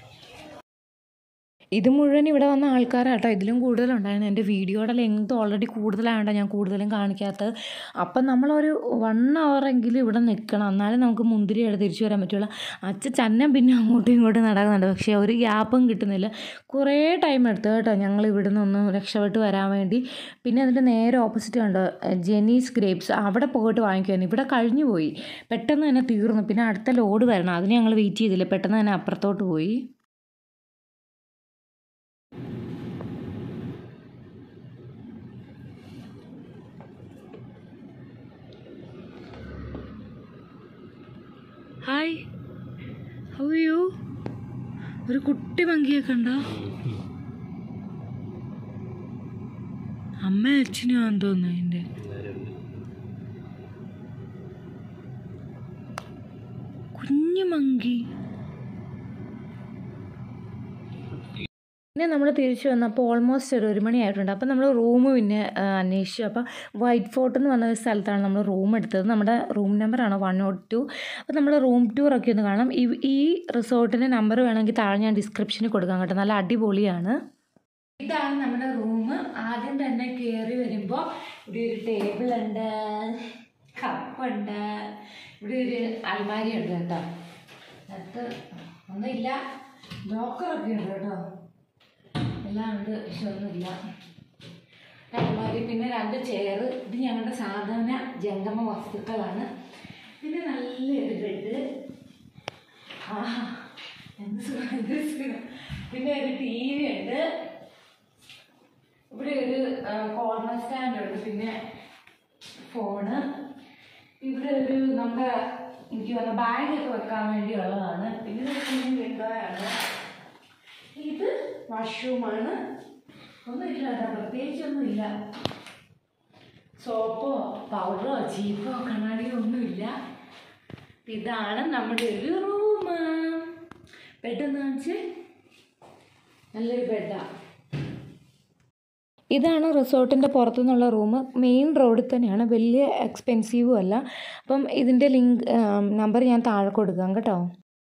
ഇത് മുഴുവൻ ഇവിടെ വന്ന ആൾക്കാരാട്ടോ ഇതിലും കൂടുതലുണ്ടായിരുന്നു എൻ്റെ വീഡിയോയുടെ ലെങ്ത് ഓൾറെഡി കൂടുതലായതുകൊണ്ട് ഞാൻ കൂടുതലും കാണിക്കാത്തത് അപ്പം നമ്മളൊരു വൺ അവറെങ്കിലും ഇവിടെ നിൽക്കണം എന്നാലും നമുക്ക് മുന്തിരി എടുത്ത് തിരിച്ചു വരാൻ പറ്റുള്ളൂ അച്ഛ ചന്നം പിന്നെ അങ്ങോട്ടും ഇങ്ങോട്ടും നടക്കുന്നുണ്ട് പക്ഷേ ഒരു ഗ്യാപ്പും കിട്ടുന്നില്ല കുറേ ടൈം എടുത്തു കേട്ടോ ഞങ്ങൾ ഇവിടെ നിന്നൊന്ന് രക്ഷപ്പെട്ട് വരാൻ വേണ്ടി പിന്നെ അതിൻ്റെ നേരെ ഓപ്പോസിറ്റ് കണ്ടോ ജെനീസ് ഗ്രേപ്സ് അവിടെ പോയിട്ട് വാങ്ങിക്കുമായിരുന്നു ഇവിടെ കഴിഞ്ഞു പോയി പെട്ടെന്ന് തന്നെ തീർന്നു പിന്നെ അടുത്ത ലോഡ് വരണം അതിന് ഞങ്ങൾ വെയിറ്റ് ചെയ്തില്ല പെട്ടെന്ന് തന്നെ അപ്പുറത്തോട്ട് പോയി ഹായ് അയ്യോ ഒരു കുട്ടി മങ്കിയൊക്കെ ഉണ്ടോ അമ്മ അച്ഛനും ആണെന്ന് തോന്നുന്നു അതിൻ്റെ കുഞ്ഞു മങ്കി പിന്നെ നമ്മൾ തിരിച്ചു വന്നപ്പോൾ ഓൾമോസ്റ്റ് ഒരു ഒരു മണിയായിട്ടുണ്ട് അപ്പോൾ നമ്മൾ റൂം പിന്നെ ആ, അന്വേഷിച്ചു അപ്പോൾ വൈറ്റ് ഫോർട്ട് എന്ന് പറഞ്ഞ ഒരു സ്ഥലത്താണ് നമ്മൾ റൂം എടുത്തത് നമ്മുടെ റൂം നമ്പറാണ് വൺ നോട്ട് ടു അപ്പോൾ നമ്മൾ റൂം ടൂറൊക്കെ ഒന്ന് കാണാം ഈ ഈ റിസോർട്ടിൻ്റെ നമ്പർ വേണമെങ്കിൽ താഴെ ഞാൻ ഡിസ്ക്രിപ്ഷനിൽ കൊടുക്കാം കേട്ടോ നല്ല അടിപൊളിയാണ് ഇതാണ് നമ്മുടെ റൂം ആദ്യം തന്നെ കയറി വരുമ്പോൾ ഇവിടെ ഒരു ടേബിൾ ഉണ്ട് കപ്പുണ്ട് ഇവിടെ ഒരു അൽമാരി ഉണ്ട് കേട്ടോ അത് ഒന്നുമില്ല ലോക്കറൊക്കെ ഉണ്ട് കേട്ടോ എല്ലാം ഉണ്ട് പക്ഷെ ഒന്നുമില്ല അൽമാരി പിന്നെ രണ്ട് ചെയർ ഇത് ഞങ്ങളുടെ സാധാരണ ജംഗമ വസ്തുക്കളാണ് പിന്നെ നല്ലൊരു ബെഡ് ആ എന്ത് സുഖം എന്ത് സുഖം പിന്നെ ഒരു ടി വി ഉണ്ട് ഇവിടെ ഒരു കോർണർ സ്റ്റാൻഡ് ഉണ്ട് പിന്നെ ഫോണ് ഇവിടെ ഒരു നമ്മുടെ എനിക്ക് വന്ന ബാഗൊക്കെ വെക്കാൻ വേണ്ടിയുള്ളതാണ് പിന്നെ ഇത് കുഞ്ഞു വിൻഡോയാണ് ഇത് വാഷ്റൂമാണ് ഒന്നുമില്ല കേട്ടോ പ്രത്യേകിച്ചൊന്നുമില്ല സോപ്പോ പൗഡറോ ചീപ്പോ കണ്ണാടിയോ ഒന്നുമില്ല ഇതാണ് നമ്മുടെ ഒരു റൂം ബെഡെന്ന് കാണിച്ച് നല്ലൊരു ബെഡാണ് ഇതാണ് റിസോർട്ടിൻ്റെ പുറത്തുനിന്നുള്ള റൂം മെയിൻ റോഡിൽ തന്നെയാണ് വലിയ എക്സ്പെൻസീവും അല്ല അപ്പം ഇതിൻ്റെ ലിങ്ക് നമ്പർ ഞാൻ താഴെ കൊടുക്കാം കേട്ടോ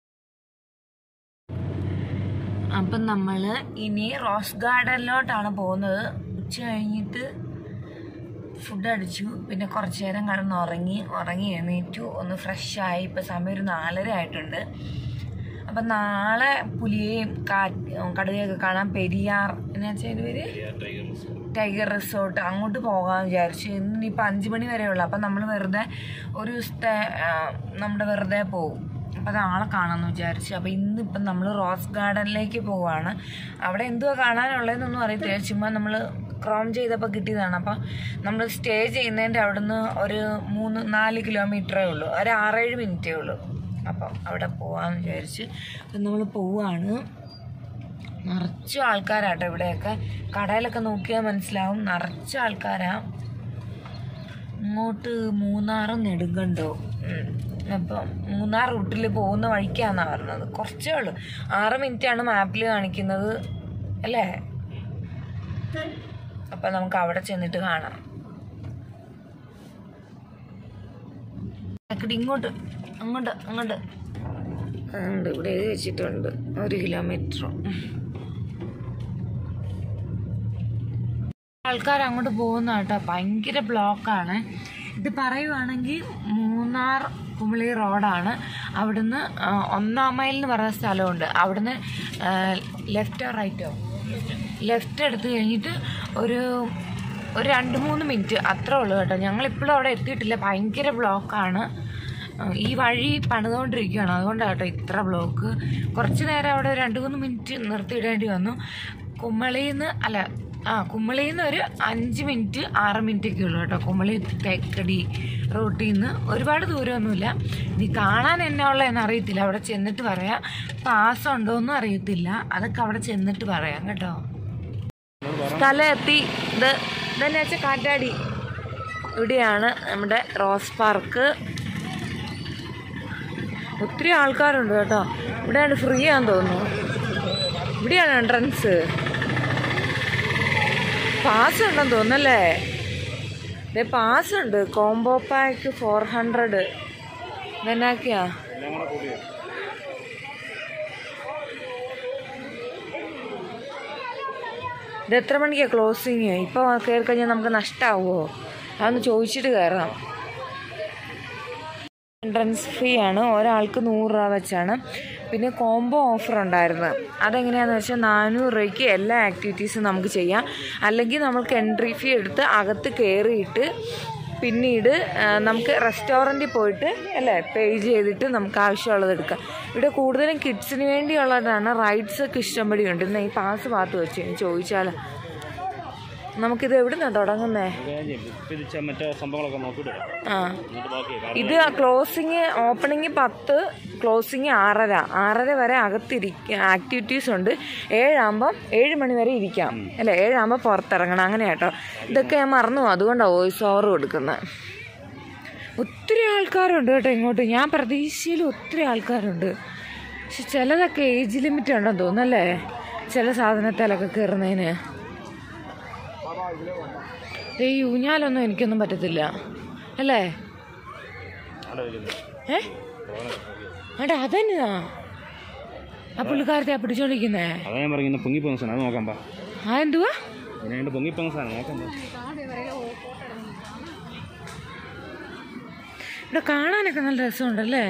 അപ്പം നമ്മൾ ഇനി റോസ് ഗാർഡനിലോട്ടാണ് പോകുന്നത് ഉച്ച കഴിഞ്ഞിട്ട് ഫുഡ് അടിച്ചു പിന്നെ കുറച്ച് നേരം കിടന്ന് ഉറങ്ങി ഉറങ്ങി എഴുന്നേറ്റു ഒന്ന് ഫ്രഷായി ഇപ്പം സമയം ഒരു നാലര ആയിട്ടുണ്ട് അപ്പം നാളെ പുലിയെയും കാറ്റ് കടുവയൊക്കെ കാണാൻ പെരിയാർ എന്നാ വെച്ചാൽ അതിൻ്റെ പേര് ടൈഗർ റിസോർട്ട് അങ്ങോട്ട് പോകാമെന്ന് വിചാരിച്ചു ഇന്നിപ്പോൾ അഞ്ച് മണി വരെ ഉള്ളു അപ്പം നമ്മൾ വെറുതെ ഒരു ദിവസത്തെ ആ, നമ്മുടെ വെറുതെ പോകും അപ്പം നാളെ കാണാമെന്ന് വിചാരിച്ചു അപ്പം ഇന്നിപ്പം നമ്മൾ റോസ് ഗാർഡനിലേക്ക് പോവാണ് അവിടെ എന്തുവാ കാണാനുള്ളതെന്നൊന്നും അറിയത്തില്ല ചുമ്മാ നമ്മൾ ക്രോം ചെയ്തപ്പോൾ കിട്ടിയതാണ് അപ്പം നമ്മൾ സ്റ്റേ ചെയ്യുന്നതിൻ്റെ അവിടുന്ന് ഒരു മൂന്ന് നാല് കിലോമീറ്ററേ ഉള്ളൂ ഒരു ആറേഴ് മിനിറ്റേ ഉള്ളൂ അപ്പം അവിടെ പോവാമെന്ന് വിചാരിച്ച് അപ്പം നമ്മൾ പോവാണ് നിറച്ചും ആൾക്കാരാട്ടോ ഇവിടെയൊക്കെ കടയിലൊക്കെ നോക്കിയാൽ മനസ്സിലാവും നിറച്ച ആൾക്കാരാ ഇങ്ങോട്ട് മൂന്നാറും നെടുങ്കണ്ടോ ഉം. അപ്പം മൂന്നാർ റൂട്ടിൽ പോകുന്ന വഴിക്കാന്നാ പറഞ്ഞത് കുറച്ചേ ഉള്ളൂ ആറ് മിനിറ്റാണ് മാപ്പിൽ കാണിക്കുന്നത് അല്ലേ അപ്പം നമുക്ക് അവിടെ ചെന്നിട്ട് കാണാം അങ്ങോട്ട് ഇങ്ങോട്ട് അങ്ങോട്ട് അങ്ങോട്ട് ഉണ്ട് ഇവിടെ എഴുതി വെച്ചിട്ടുണ്ട് ഒരു കിലോമീറ്റർ ആൾക്കാർ അങ്ങോട്ട് പോകുന്ന കേട്ടോ ഭയങ്കര ബ്ലോക്കാണ് ഇത് പറയുവാണെങ്കിൽ മൂന്നാർ കുമളി റോഡാണ് അവിടുന്ന് ആ, ഒന്നാം മൈൽ എന്ന് പറയുന്ന സ്ഥലമുണ്ട് അവിടുന്ന് ലെഫ്റ്റോ റൈറ്റോ ലെഫ്റ്റ് എടുത്ത് കഴിഞ്ഞിട്ട് ഒരു ഒരു രണ്ട് മൂന്ന് മിനിറ്റ് അത്രേ ഉള്ളൂ കേട്ടോ ഞങ്ങളിപ്പോഴും അവിടെ എത്തിയിട്ടില്ല ഭയങ്കര ബ്ലോക്കാണ് ഈ വഴി പണിതുകൊണ്ടിരിക്കുകയാണ് അതുകൊണ്ടാണ് കേട്ടോ ഇത്ര ബ്ലോക്ക് കുറച്ച് നേരം അവിടെ രണ്ട് മൂന്ന് മിനിറ്റ് നിർത്തിയിടേണ്ടി വന്നു കുമ്മളിയിൽ നിന്ന് അല്ല ആ കുമ്മളിയിൽ നിന്ന് ഒരു അഞ്ച് മിനിറ്റ് ആറ് മിനിറ്റ് ഒക്കെ ഉള്ളൂ കേട്ടോ കുമ്മളി തേക്കടി റൂട്ടിൽ നിന്ന് ഒരുപാട് ദൂരമൊന്നുമില്ല ഇനി കാണാൻ എന്നാ ഉള്ളതെന്ന് അറിയത്തില്ല അവിടെ ചെന്നിട്ട് പറയാം പാസ് ഉണ്ടോയെന്നും അറിയത്തില്ല അതൊക്കെ അവിടെ ചെന്നിട്ട് പറയാം കേട്ടോ സ്ഥലം എത്തി ഇത് ഇതെന്നു വെച്ചാൽ കാറ്റാടി ഇവിടെയാണ് നമ്മുടെ റോസ് പാർക്ക് ഒത്തിരി ആൾക്കാരുണ്ട് കേട്ടോ ഇവിടെയാണ് ഫ്രീ ആണെന്ന് തോന്നുന്നു ഇവിടെയാണ് എൻട്രൻസ് പാസ് ഉണ്ടെന്ന് തോന്നല്ലേ ദേ പാസ് ഉണ്ട് കോംബോ പാക്ക് ഫോർ ഹൺഡ്രഡ് ഇതെന്നാക്കിയാ ഇത് എത്ര മണിക്കാണ് ക്ലോസിങ് ഇപ്പോൾ കയറി കഴിഞ്ഞാൽ നമുക്ക് നഷ്ടമാവുമോ അതൊന്ന് ചോദിച്ചിട്ട് കയറാം എൻട്രൻസ് ഫീ ആണ് ഒരാൾക്ക് നൂറ് രൂപ വെച്ചാണ് പിന്നെ കോംബോ ഓഫർ ഉണ്ടായിരുന്നു അതെങ്ങനെയാണെന്ന് വെച്ചാൽ നാനൂറ് രൂപയ്ക്ക് എല്ലാ ആക്ടിവിറ്റീസും നമുക്ക് ചെയ്യാം അല്ലെങ്കിൽ നമുക്ക് എൻട്രി ഫീ എടുത്ത് അകത്ത് കയറിയിട്ട് പിന്നീട് ആ, നമുക്ക് റെസ്റ്റോറൻറ്റിൽ പോയിട്ട് അല്ലേ പേ ചെയ്തിട്ട് നമുക്ക് ആവശ്യമുള്ളത് എടുക്കാം ഇവിടെ കൂടുതലും കിഡ്സിന് വേണ്ടിയുള്ളതാണ് റൈഡ്സ് ഒക്കെ ഇഷ്ടംപടിയുണ്ട് ഇന്ന് ഈ പാസ് പാത്ത് വെച്ച് ചോദിച്ചാൽ നമുക്കിത് എവിടെ നിന്നാണ് തുടങ്ങുന്നേ പിരിച്ച മറ്റേ സംഭവങ്ങളൊക്കെ നോക്കിയിട്ട് ആ എന്നിട്ട് ബാക്കി ഇത് ക്ലോസിങ് ഓപ്പണിങ് പത്ത് ക്ലോസിങ് ആറര ആറര വരെ അകത്തിരിക്കുക ആക്ടിവിറ്റീസ് ഉണ്ട് ഏഴാകുമ്പം ഏഴ് മണി വരെ ഇരിക്കാം അല്ലേ ഏഴാകുമ്പോൾ പുറത്തിറങ്ങണം അങ്ങനെ കേട്ടോ ഇതൊക്കെ ഞാൻ മറന്നു പോകും. അതുകൊണ്ടാണ് വോയിസ് ഓവർ കൊടുക്കുന്നത് ഒത്തിരി ആൾക്കാരുണ്ട് കേട്ടോ ഇങ്ങോട്ട് ഞാൻ പ്രതീക്ഷയിൽ ഒത്തിരി ആൾക്കാരുണ്ട് പക്ഷെ ചിലതൊക്കെ ഏജ് ലിമിറ്റ് ഉണ്ടെന്ന് തോന്നുന്നല്ലേ ചില സാധനത്തിലൊക്കെ കയറുന്നതിന് ദേ ഈ ഊഞ്ഞാലൊന്നും എനിക്കൊന്നും പറ്റത്തില്ല അല്ലേ അവിടെ വരുന്നു ഏ അവിടെ അതന്നെയാ ആ പുള്ളിക്കാരത്തെ പിടിച്ചോണ്ടിരിക്കുന്നേ അതാ ഞാൻ പറയുന്നത് പൊങ്ങിപ്പോകുന്ന സാധനം അത് നോക്കാം പാ ആ എന്തുവാ പിന്നെ അതിൻ്റെ പൊങ്ങിപ്പോകുന്ന സാധനം നോക്കാം പാ. ഇവിടെ കാണാനൊക്കെ നല്ല രസമുണ്ടല്ലേ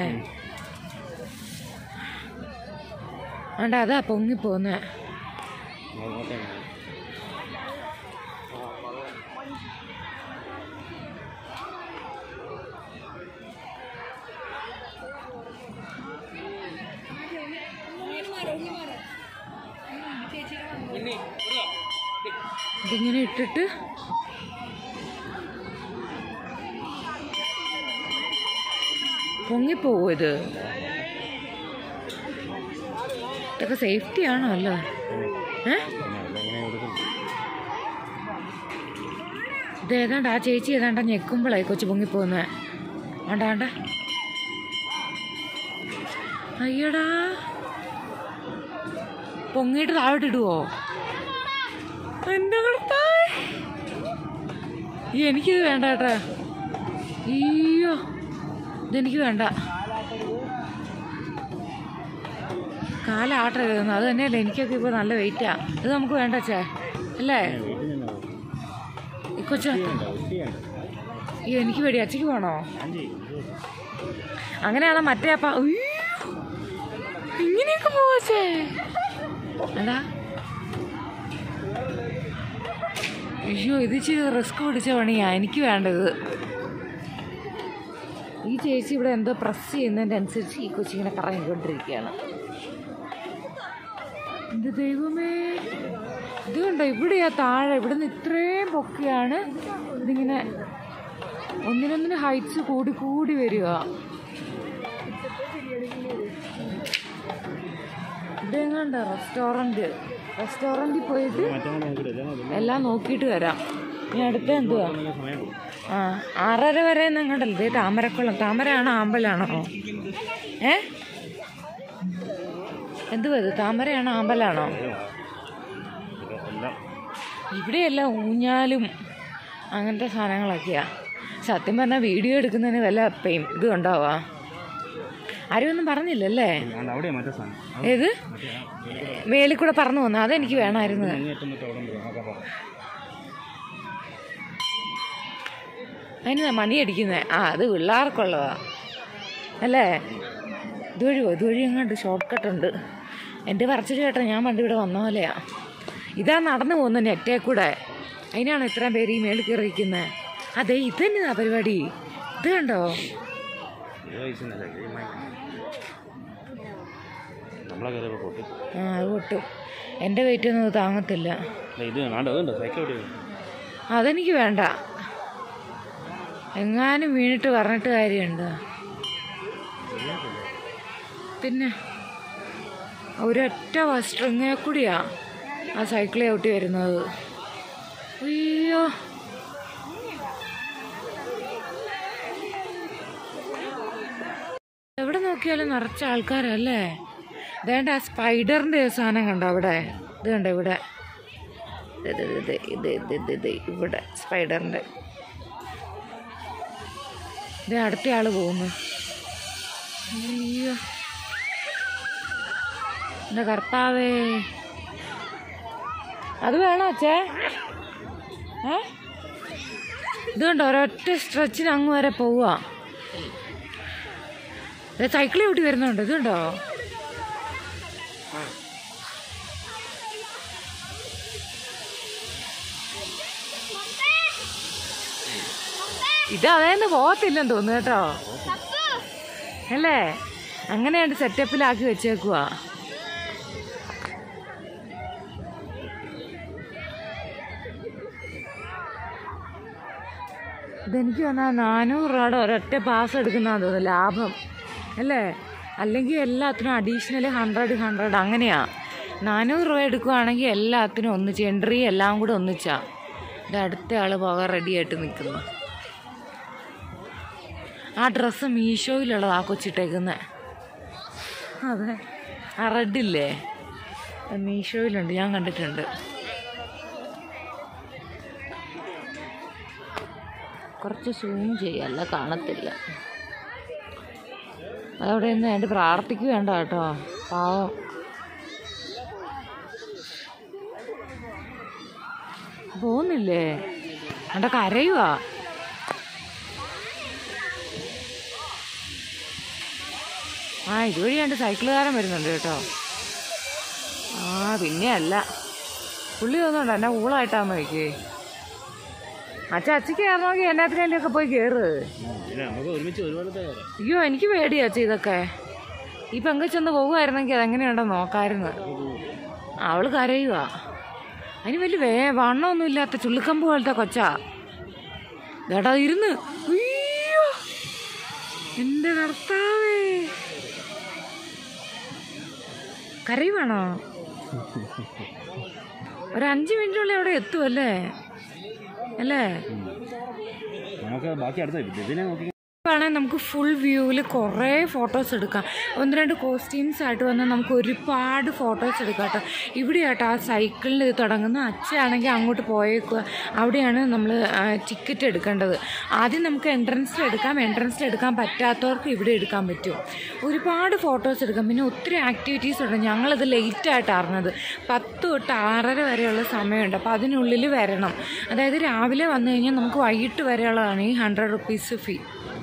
ആണ്ട അതാ പൊങ്ങിപ്പോന്നെ അത് നോക്കാം ഇതിങ്ങനെ ഇട്ടിട്ട് പൊങ്ങിപ്പോവോ ഇത് ഇതൊക്കെ സേഫ്റ്റി ആണോ അല്ലോ ഏ പിന്നെ അതെങ്ങനെ എടുക്കും ഇത് ഏതാണ്ട് ആ ചേച്ചി ഏതാണ്ട ഞെക്കുമ്പോഴായി കൊച്ചു പൊങ്ങിപ്പോകുന്നത് ആണ്ട ആണ്ട അയ്യടാ പൊങ്ങിയിട്ട് താഴോട്ട് ഇടുവോ എൻ്റെ കർത്താവേ. ഈ എനിക്കിത് വേണ്ട കേട്ടാ അയ്യോ ഇതെനിക്ക് വേണ്ട കാലാട്ടരുതെന്ന് അത് തന്നെയല്ലേ എനിക്കൊക്കെ ഇപ്പോൾ നല്ല വെയിറ്റാ ഇത് നമുക്ക് വേണ്ട ചേ അല്ലേ വീട്ടിൽ നിന്ന് ഈ കൊച്ച ഒത്തിരിയുണ്ട് ഈ എനിക്ക് പേടി അച്ഛക്ക് പോണോ അഞ്ച് അങ്ങനെയാണോ മറ്റേ അപ്പ ഉയ്യോ. ഇങ്ങനെയൊക്കെ പോവച്ചേ എടാ അയ്യോ ഇത് ഇച്ചിരി റിസ്ക് പിടിച്ച പണിയാ എനിക്ക് വേണ്ടത് ഈ ചേച്ചി ഇവിടെ എന്തോ പ്രസ് ചെയ്യുന്നതിൻ്റെ അനുസരിച്ച് ഈ കൊച്ചിങ്ങനെ കറങ്ങിക്കൊണ്ടിരിക്കുകയാണ് എന്ത് ദൈവമേ ഇത് കണ്ടോ ഇവിടെയാ താഴെ ഇവിടെ നിന്ന് ഇത്രയും പൊക്കെയാണ് ഇതിങ്ങനെ ഒന്നിനൊന്നിന് ഹൈറ്റ്സ് കൂടി കൂടി വരിക ഇവിടെ എങ്ങാണ്ട റെസ്റ്റോറൻറ്റ് റെസ്റ്റോറൻറ്റിൽ പോയിട്ട് മറ്റേ നോക്കിയിട്ട് എല്ലാം എല്ലാം നോക്കിയിട്ട് വരാം ഇനി അടുത്ത എന്തുവാ സമയം പോകും ആ ആറര വരെ നിങ്ങണ്ടല്ലോ ഇതേ താമരക്കുളം താമരയാണോ ആമ്പലാണോ ഏ എന്തുവാ ഇത് താമരയാണോ ആമ്പലാണോ എല്ലാം ഇവിടെയെല്ലാം ഊഞ്ഞാലും അങ്ങനത്തെ സാധനങ്ങളൊക്കെയാ സത്യം പറഞ്ഞാൽ വീഡിയോ എടുക്കുന്നതിന് വല്ല പെയിം ഇത് ഉണ്ടാവാ ആരും ഒന്നും പറഞ്ഞില്ലല്ലേ അല്ല അവിടെയാ മറ്റേ സാധനം ഏത് മേലിൽ കൂടെ പറന്നു വന്നു അതെനിക്ക് വേണമായിരുന്നു അങ്ങേറ്റം മറ്റേ അവിടെ ഉണ്ട് നോക്കാം പാ. അതിന് മണി അടിക്കുന്നത് ആ അത് പിള്ളേർക്കുള്ളതാ അല്ലേ ഇതുവഴി പോ ഇതുവഴി എങ്ങാണ്ട് ഷോർട്ട് കട്ട് ഉണ്ട് എൻ്റെ പറച്ചിൽ കേട്ടോ ഞാൻ പണ്ട് ഇവിടെ വന്ന പോലെയാ ഇതാ നടന്നു പോകുന്ന നെറ്റേ കൂടെ അതിനാണ് ഇത്രയും പേര് ഈ മേളിൽ കയറിയിരിക്കുന്നത് അതെ ഇത് തന്നെയാ പരിപാടി ഇത് കണ്ടോ ഇത് വയസ്സൊന്നുമില്ല ഇത് മൈ- നമ്മളെ കയറിയപ്പോൾ പൊട്ടി ആ അത് പൊട്ടും എൻ്റെ വെയിറ്റ് ഒന്നും ഇത് താങ്ങത്തില്ല ദേ ഇത് വേണ്ട അതുണ്ട് സൈക്കിൾ ഓടി അതെനിക്ക് വേണ്ട എങ്ങാനും വീണിട്ട് പറഞ്ഞിട്ട് കാര്യമുണ്ടോ പിന്നെ ഒരൊറ്റ സ്ട്രിങ്ങേ കൂടിയാ ആ സൈക്കിൾ ചവിട്ടി വരുന്നത് അയ്യോ എവിടെ നോക്കിയാലും നിറച്ച ആൾക്കാരല്ലേ വേണ്ട ആ സ്പൈഡറിൻ്റെ സാധനം കണ്ടോ അവിടെ ഇത് കണ്ടോ ഇവിടെ ഇത് ഇത് ഇത് ഇത് ഇത് ഇത് ഇത് ഇവിടെ സ്പൈഡറിൻ്റെ ഇത് അടുത്ത ആള് പോകുന്നു അയ്യോ എൻ്റെ കർത്താവേ അത് വേണോ അച്ഛേ ഏ ഇത് കണ്ടോ ഒരൊറ്റ സ്ട്രെച്ചിന് അങ്ങ് വരെ പോവുക സൈക്കിൾ ചവിട്ടി വരുന്നുണ്ട് ഇത് കണ്ടോ ഇത് അതേന്ന് പോകത്തില്ലെന്ന് തോന്നുന്നു കേട്ടോ അല്ലേ അങ്ങനെയാണ് സെറ്റപ്പിലാക്കി വെച്ചേക്കുക ഇതെനിക്ക് വന്നാൽ നാനൂറ് രൂപയുടെ ഒരൊറ്റ പാസ് എടുക്കുന്നതാന്ന് തോന്നുന്നു ലാഭം അല്ലേ അല്ലെങ്കിൽ എല്ലാത്തിനും അഡീഷണൽ ഹൺഡ്രഡ് ഹൺഡ്രഡ് അങ്ങനെയാ നാനൂറ് രൂപ എടുക്കുവാണെങ്കിൽ എല്ലാത്തിനും ഒന്നിച്ച് എൻട്രി എല്ലാം കൂടെ ഒന്നിച്ചാ ഇത് അടുത്ത ആൾ പോകാൻ റെഡിയായിട്ട് നിൽക്കുന്നു ആ ഡ്രസ്സ് മീഷോയിലുള്ളതാ കൊച്ചിട്ടേക്കുന്നത് അതെ ആ റെഡില്ലേ മീഷോയിലുണ്ട് ഞാൻ കണ്ടിട്ടുണ്ട് കുറച്ച് സൂം ചെയ്യല്ല കാണത്തില്ല അതവിടെ നിന്ന് വേണ്ടി പ്രാർത്ഥിക്കുക വേണ്ട കേട്ടോ പാവം പോകുന്നില്ലേ അവിടെ കരയുവാ ആ ഇതുവഴി രണ്ട് സൈക്കിളുകാരൻ വരുന്നുണ്ട് കേട്ടോ ആ പിന്നെ അല്ല പുള്ളി തോന്നുന്നുണ്ട് എന്നെ ഊളായിട്ടാന്ന് നോക്കിയേ അച്ഛ അച്ഛക്ക് കയറണമെങ്കിൽ എന്നാത്തിനൊക്കെ പോയി കയറ് പിന്നെ നമുക്ക് ഒരുമിച്ച് ഒരുപാട് കയറാം അയ്യോ എനിക്ക് പേടിയാ അച്ഛ ഇതൊക്കെ ഈ പെങ്കച്ചൊന്ന് പോകുമായിരുന്നെങ്കിൽ അതെങ്ങനെയുണ്ടോ നോക്കായിരുന്നു അവള് കരയുവാ അതിന് വലിയ വേ വണ്ണമൊന്നും ഇല്ലാത്ത ചുള്ളിക്കമ്പ് പോലത്തെ കൊച്ചാ ഇതാടാ ഇരുന്ന് അയ്യോ എന്റെ കർത്താവേ കരയുവാണോ ഒരു അഞ്ച് മിനിറ്റിനുള്ളിൽ അവിടെ എത്തുമല്ലേ അല്ലേ നമുക്ക് ബാക്കി അടുത്ത ഇതിനെ നോക്കി വേണമെങ്കിൽ നമുക്ക് ഫുൾ വ്യൂവിൽ കുറേ ഫോട്ടോസ് എടുക്കാം ഒന്ന് രണ്ട് കോസ്റ്റ്യൂംസ് ആയിട്ട് വന്നാൽ നമുക്ക് ഒരുപാട് ഫോട്ടോസ് എടുക്കാം കേട്ടോ ഇവിടെയാട്ടോ ആ സൈക്കിളിൽ ഇത് തുടങ്ങുന്ന അച്ഛയാണെങ്കിൽ അങ്ങോട്ട് പോയേക്കുക അവിടെയാണ് നമ്മൾ ടിക്കറ്റ് എടുക്കേണ്ടത് ആദ്യം നമുക്ക് എൻട്രൻസിൽ എടുക്കാം എൻട്രൻസിൽ എടുക്കാൻ പറ്റാത്തവർക്ക് ഇവിടെ എടുക്കാൻ പറ്റും ഒരുപാട് ഫോട്ടോസ് എടുക്കാം പിന്നെ ഒത്തിരി ആക്ടിവിറ്റീസ് ഉണ്ട് ഞങ്ങളിത് ലേറ്റായിട്ട് അറിഞ്ഞത് പത്ത് തൊട്ട് ആറര വരെയുള്ള സമയമുണ്ട് അപ്പോൾ അതിനുള്ളിൽ വരണം അതായത് രാവിലെ വന്നു കഴിഞ്ഞാൽ നമുക്ക് വൈകിട്ട് വരെയുള്ളതാണ് ഈ ഹൺഡ്രഡ് റുപ്പീസ് ഫീ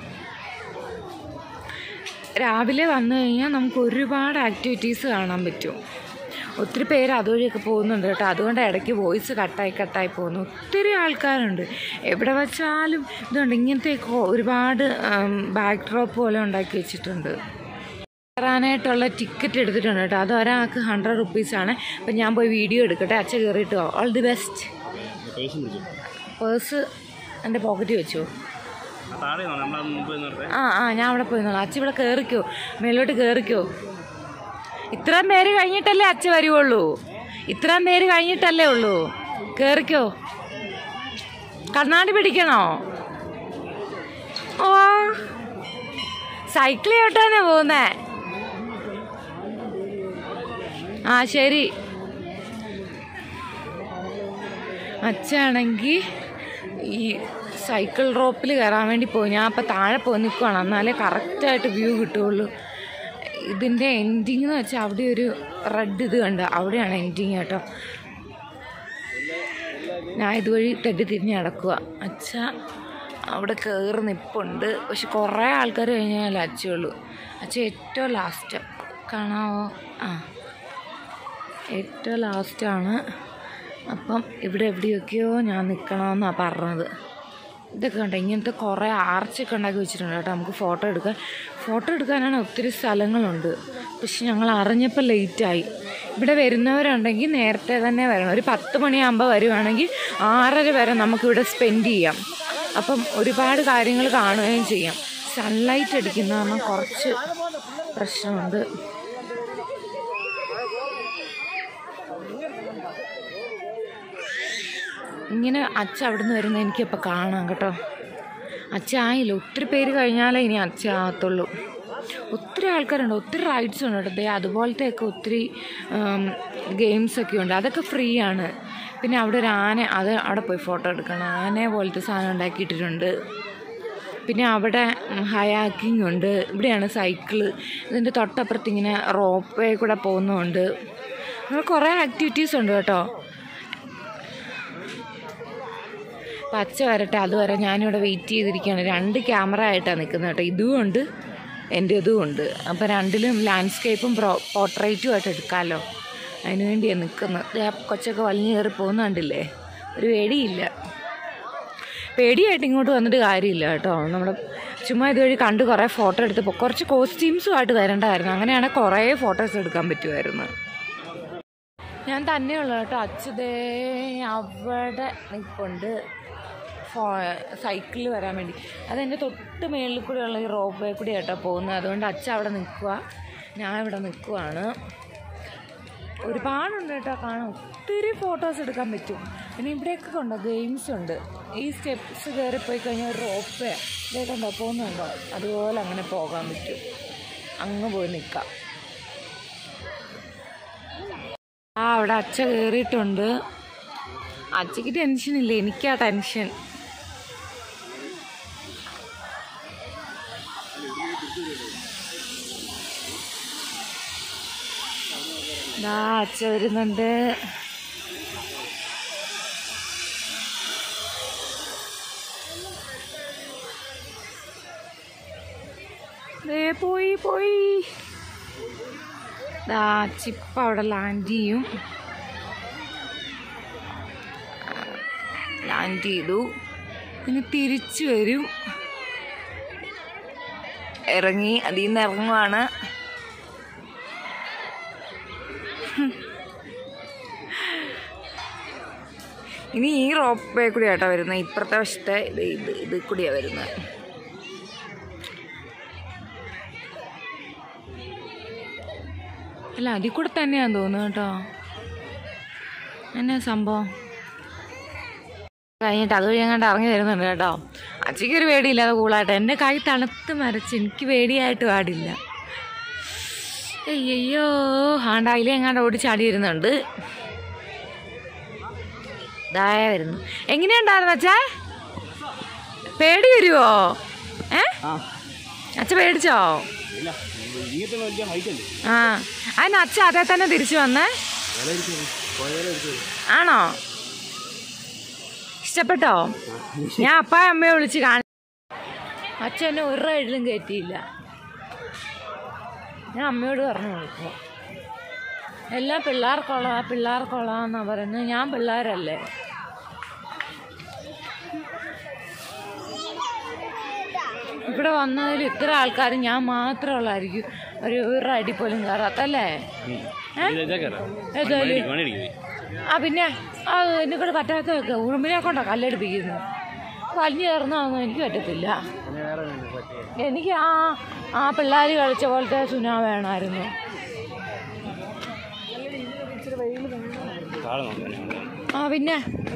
രാവിലെ വന്നു കഴിഞ്ഞാൽ നമുക്ക് ഒരുപാട് ആക്ടിവിറ്റീസ് കാണാൻ പറ്റും ഒത്തിരി പേര് അതുവഴിയൊക്കെ പോകുന്നുണ്ട് കേട്ടോ അതുകൊണ്ട് ഇടയ്ക്ക് വോയിസ് കട്ടായി കട്ടായി പോകുന്നു ഒത്തിരി ആൾക്കാരുണ്ട് എവിടെ വച്ചാലും ഇതുണ്ട് ഇങ്ങനത്തെയൊക്കെ ഒരുപാട് ബാക്ക് ഡ്രോപ്പ് പോലെ ഉണ്ടാക്കി വെച്ചിട്ടുണ്ട് കയറാനായിട്ടുള്ള ടിക്കറ്റ് എടുത്തിട്ടുണ്ട് കേട്ടോ അത് ഒരാൾക്ക് ഹൺഡ്രഡ് റുപ്പീസാണ് അപ്പം ഞാൻ പോയി വീഡിയോ എടുക്കട്ടെ അച്ഛൻ കയറിയിട്ടോ ഓൾ ദി ബെസ്റ്റ് പൈസ പിടിച്ചു പേഴ്സ് എൻ്റെ പോക്കറ്റിൽ വെച്ചു ആ താഴെ നമ്മൾ മുമ്പ് നിർത്തേ ആ ആ ഞാൻ അവിടെ പോയി നോളാം അച്ഛൻ ഇവിടെ കയറിക്കോ മേലോട്ട് കയറിക്കോ ഇത്രയും പേര് കഴിഞ്ഞിട്ടല്ലേ അച്ഛ വരുവുള്ളൂ ഇത്രയും പേര് കഴിഞ്ഞിട്ടല്ലേ ഉള്ളൂ കയറിക്കോ കണ്ണാടി പിടിക്കണോ ഓ സൈക്കിൾ ചോട്ടാനാ പോകുന്നേ ആ ശരി അച്ഛാണെങ്കിൽ ഈ സൈക്കിൾ റോപ്പിൽ കയറാൻ വേണ്ടി പോയി ഞാൻ അപ്പം താഴെ പോയി നിൽക്കുവാണ് എന്നാലേ കറക്റ്റായിട്ട് വ്യൂ കിട്ടുള്ളൂ ഇതിൻ്റെ എൻഡിങ് എന്ന് വെച്ചാൽ അവിടെ ഒരു റെഡ് ഇത് കണ്ട് അവിടെയാണ് എൻഡിങ് കേട്ടോ ഞാൻ ഇതുവഴി തെറ്റി തിരിഞ്ഞ് നടക്കുക അച്ഛ അവിടെ കയറി നിൽപ്പുണ്ട് പക്ഷെ കുറേ ആൾക്കാർ കഴിഞ്ഞാൽ അച്ഛയുള്ളൂ അച്ഛ ഏറ്റവും ലാസ്റ്റ് കാണാവോ ആ ഏറ്റവും ലാസ്റ്റാണ് അപ്പം ഇവിടെ എവിടെയൊക്കെയോ ഞാൻ നിൽക്കണമെന്നാണ് പറഞ്ഞത് ഇതൊക്കെ കണ്ടോ ഇങ്ങനത്തെ കുറേ ആർച്ചൊക്കെ ഉണ്ടാക്കി വെച്ചിട്ടുണ്ട് കേട്ടോ നമുക്ക് ഫോട്ടോ എടുക്കാൻ ഫോട്ടോ എടുക്കാനാണ് ഒത്തിരി സ്ഥലങ്ങളുണ്ട് പക്ഷെ ഞങ്ങൾ അറിഞ്ഞപ്പോൾ ലേറ്റായി ഇവിടെ വരുന്നവരുണ്ടെങ്കിൽ നേരത്തെ തന്നെ വരണം ഒരു പത്ത് മണിയാകുമ്പോൾ വരുവാണെങ്കിൽ ആറര വരെ നമുക്കിവിടെ സ്പെൻഡ് ചെയ്യാം അപ്പം ഒരുപാട് കാര്യങ്ങൾ കാണുകയും ചെയ്യാം സൺലൈറ്റ് അടിക്കുന്ന കാരണം കുറച്ച് പ്രശ്നമുണ്ട് ഇങ്ങനെ അച്ഛ അവിടെ നിന്ന് വരുന്നത് എനിക്കിപ്പോൾ കാണാം കേട്ടോ അച്ഛ ആയില്ല ഒത്തിരി പേര് കഴിഞ്ഞാലേ ഇനി അച്ഛ ആകത്തുള്ളൂ ഒത്തിരി ആൾക്കാരുണ്ട് ഒത്തിരി റൈഡ്സ് ഉണ്ട് കേട്ടോ ദേ അതുപോലത്തെയൊക്കെ ഒത്തിരി ഗെയിംസ് ഒക്കെ ഉണ്ട് അതൊക്കെ ഫ്രീ ആണ് പിന്നെ അവിടെ ഒരു ആന അത് അവിടെ പോയി ഫോട്ടോ എടുക്കണം ആന പോലത്തെ സാധനം ഉണ്ടാക്കിയിട്ടിട്ടുണ്ട് പിന്നെ അവിടെ ഹയാക്കിംഗ് ഉണ്ട് ഇവിടെയാണ് സൈക്കിള് ഇതിൻ്റെ തൊട്ടപ്പുറത്ത് ഇങ്ങനെ റോപ്പ് വേ കൂടെ പോകുന്നുണ്ട് അങ്ങനെ കുറേ ആക്ടിവിറ്റീസ് ഉണ്ട് കേട്ടോ പച്ച വരട്ടെ അതുവരെ ഞാനിവിടെ വെയിറ്റ് ചെയ്തിരിക്കുകയാണ് രണ്ട് ക്യാമറ ആയിട്ടാണ് നിൽക്കുന്നത് കേട്ടോ ഇതും ഉണ്ട് എൻ്റെ ഇതും ഉണ്ട് അപ്പോൾ രണ്ടിലും ലാൻഡ്സ്കേപ്പും പ്രോ പോർട്രേറ്റും ആയിട്ട് എടുക്കാമല്ലോ അതിന് വേണ്ടിയാണ് നിൽക്കുന്നത് ദേ ആ കൊച്ചൊക്കെ വലിഞ്ഞു കയറി പോകുന്ന കണ്ടില്ലേ ഒരു പേടിയില്ല പേടിയായിട്ട് ഇങ്ങോട്ട് വന്നിട്ട് കാര്യമില്ല കേട്ടോ നമ്മുടെ ചുമ്മാ ഇതുവഴി കണ്ട് കുറേ ഫോട്ടോ എടുത്തപ്പോൾ കുറച്ച് കോസ്റ്റ്യൂംസുമായിട്ട് വരണ്ടായിരുന്നു അങ്ങനെയാണെങ്കിൽ കുറേ ഫോട്ടോസ് എടുക്കാൻ പറ്റുമായിരുന്നു ഞാൻ തന്നെയുള്ള കേട്ടോ അച്ഛതേ അവിടെ നിൽപ്പുണ്ട് ഫോ സൈക്കിളിൽ വരാൻ വേണ്ടി അതെൻ്റെ തൊട്ട് മേളിൽ കൂടെയുള്ള ഈ റോപ്പ് വേ കൂടി കേട്ടോ പോകുന്നത് അതുകൊണ്ട് അച്ഛ അവിടെ നിൽക്കുക ഞാൻ ഇവിടെ നിൽക്കുവാണ് ഒരുപാടുണ്ട് കേട്ടോ കാണാൻ ഒത്തിരി ഫോട്ടോസ് എടുക്കാൻ പറ്റും പിന്നെ ഇവിടെയൊക്കെ ഉണ്ടോ ഗെയിംസ് ഉണ്ട് ഈ സ്റ്റെപ്സ് കയറിപ്പോയി കഴിഞ്ഞാൽ ഒരു റോപ്പ് ഇതേ കണ്ടോ പോകുന്നുണ്ടോ അതുപോലെ അങ്ങനെ പോകാൻ പറ്റും അങ്ങ് പോയി നിൽക്കാം ആ അവിടെ അച്ഛ കയറിയിട്ടുണ്ട് അച്ഛക്ക് ടെൻഷൻ ഇല്ല എനിക്കാ ടെൻഷൻ ദാ അച്ഛ വരുന്നുണ്ട് ദേ പോയി പോയി ദാ ചിപ്പ അവിടെ ലാൻഡ് ചെയ്യും ലാൻഡ് ചെയ്തു പിന്നെ തിരിച്ചു വരും ഇറങ്ങി അതിൽ നിന്ന് ഇറങ്ങുവാണ് ഇനി ഈ റോപ്പ് വേ കൂടിയാട്ടോ വരുന്നത് ഇപ്പുറത്തെ വശത്തെ ഇത് ഇത് ഇത് കൂടിയാണ് വരുന്നത് അല്ല അതിൽ കൂടെ തന്നെയാന്ന് തോന്നുന്നു കേട്ടോ എന്നാ സംഭവം കഴിഞ്ഞിട്ട് അത് വഴി അങ്ങോട്ട് ഇറങ്ങി വരുന്നുണ്ട് കേട്ടോ അച്ഛയ്ക്ക് ഒരു പേടിയില്ലാതെ കൂളായിട്ട് എൻ്റെ കൈ തണുത്ത് മരച്ച് എനിക്ക് പേടിയായിട്ട് പാടില്ല അയ്യോ ആണ്ട് അതിലെ എങ്ങാണ്ട് ഓടിച്ചാടി വരുന്നുണ്ട് ഇതായ വരുന്നു എങ്ങനെയുണ്ടായിരുന്നു അച്ഛാ പേടി വരുവോ ഏ ആ അച്ഛ പേടിച്ചോ ഇല്ല ഇങ്ങനത്തെ വലിയ ഹൈറ്റ് അല്ലേ ആ അതിന് അച്ഛ അതേ തന്നെ തിരിച്ചു വന്നേ വില ഇരിക്കുന്നത് പോയ വില ഇരിക്കുന്നത് ആണോ ഇഷ്ടപ്പെട്ടോ ഞാൻ അപ്പായ അമ്മയെ വിളിച്ച് കാണി അച്ഛനെ ഒരു റൈഡിലും കയറ്റിയില്ല ഞാൻ അമ്മയോട് പറഞ്ഞു കൊടുക്കും എല്ലാം പിള്ളേർക്കുള്ള പിള്ളേർക്കുള്ളതെന്നാ പറയുന്നത് ഞാൻ പിള്ളേരല്ലേ ഇവിടെ വന്നതിൽ ഇത്ര ആൾക്കാർ ഞാൻ മാത്രമേ ഉള്ളായിരിക്കും ഒരു ഒരു റൈഡിൽ പോലും കയറാത്തല്ലേ ഏതായാലും ആ പിന്നെ ആ എന്നെ കൂടെ പറ്റാത്തതൊക്കെ ഉറുമ്പിനെ കൊണ്ടാ കല്ലെടുപ്പിക്കുന്നു വലിഞ്ഞു കയറുന്നതൊന്നും എനിക്ക് പറ്റത്തില്ല എനിക്ക് ആ ആ പിള്ളേർ കളിച്ച പോലത്തെ സുന വേണമായിരുന്നു താഴെ നോക്കാം ആ പിന്നെ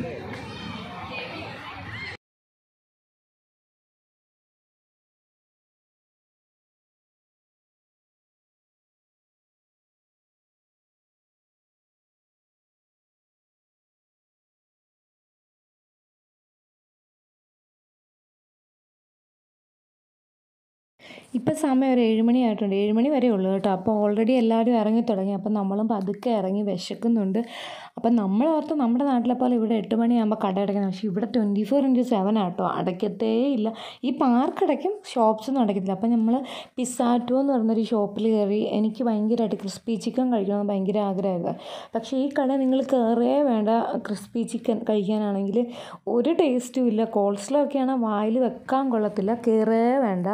ഇപ്പം സമയം ഒരു ഏഴുമണി ആയിട്ടുണ്ട് ഏഴുമണി വരെ ഉള്ളൂ കേട്ടോ അപ്പോൾ ഓൾറെഡി എല്ലാവരും ഇറങ്ങി തുടങ്ങി അപ്പം നമ്മളും പതുക്കെ ഇറങ്ങി വിശക്കുന്നുണ്ട് അപ്പം നമ്മൾ ഓർത്ത് നമ്മുടെ നാട്ടിലെ പോലെ ഇവിടെ എട്ട് മണിയാകുമ്പോൾ കട അടയ്ക്കണം പക്ഷേ ഇവിടെ ട്വൻറ്റി ഫോർ ഇൻറ്റു സെവൻ ആട്ടോ അടയ്ക്കത്തേ ഇല്ല ഈ പാർക്ക് അടയ്ക്കും ഷോപ്സ് ഒന്നും അടയ്ക്കത്തില്ല അപ്പം നമ്മൾ പിസാറ്റോ എന്ന് പറഞ്ഞൊരു ഷോപ്പിൽ കയറി എനിക്ക് ഭയങ്കരമായിട്ട് ക്രിസ്പി ചിക്കൻ കഴിക്കണമെന്ന് ഭയങ്കര ആഗ്രഹമായിരുന്നു പക്ഷേ ഈ കട നിങ്ങൾ കയറിയേ വേണ്ട ക്രിസ്പി ചിക്കൻ കഴിക്കാനാണെങ്കിൽ ഒരു ടേസ്റ്റും ഇല്ല കോൾസ്ലോ ഒക്കെയാണ് വായിൽ വെക്കാൻ കൊള്ളത്തില്ല കയറേ വേണ്ട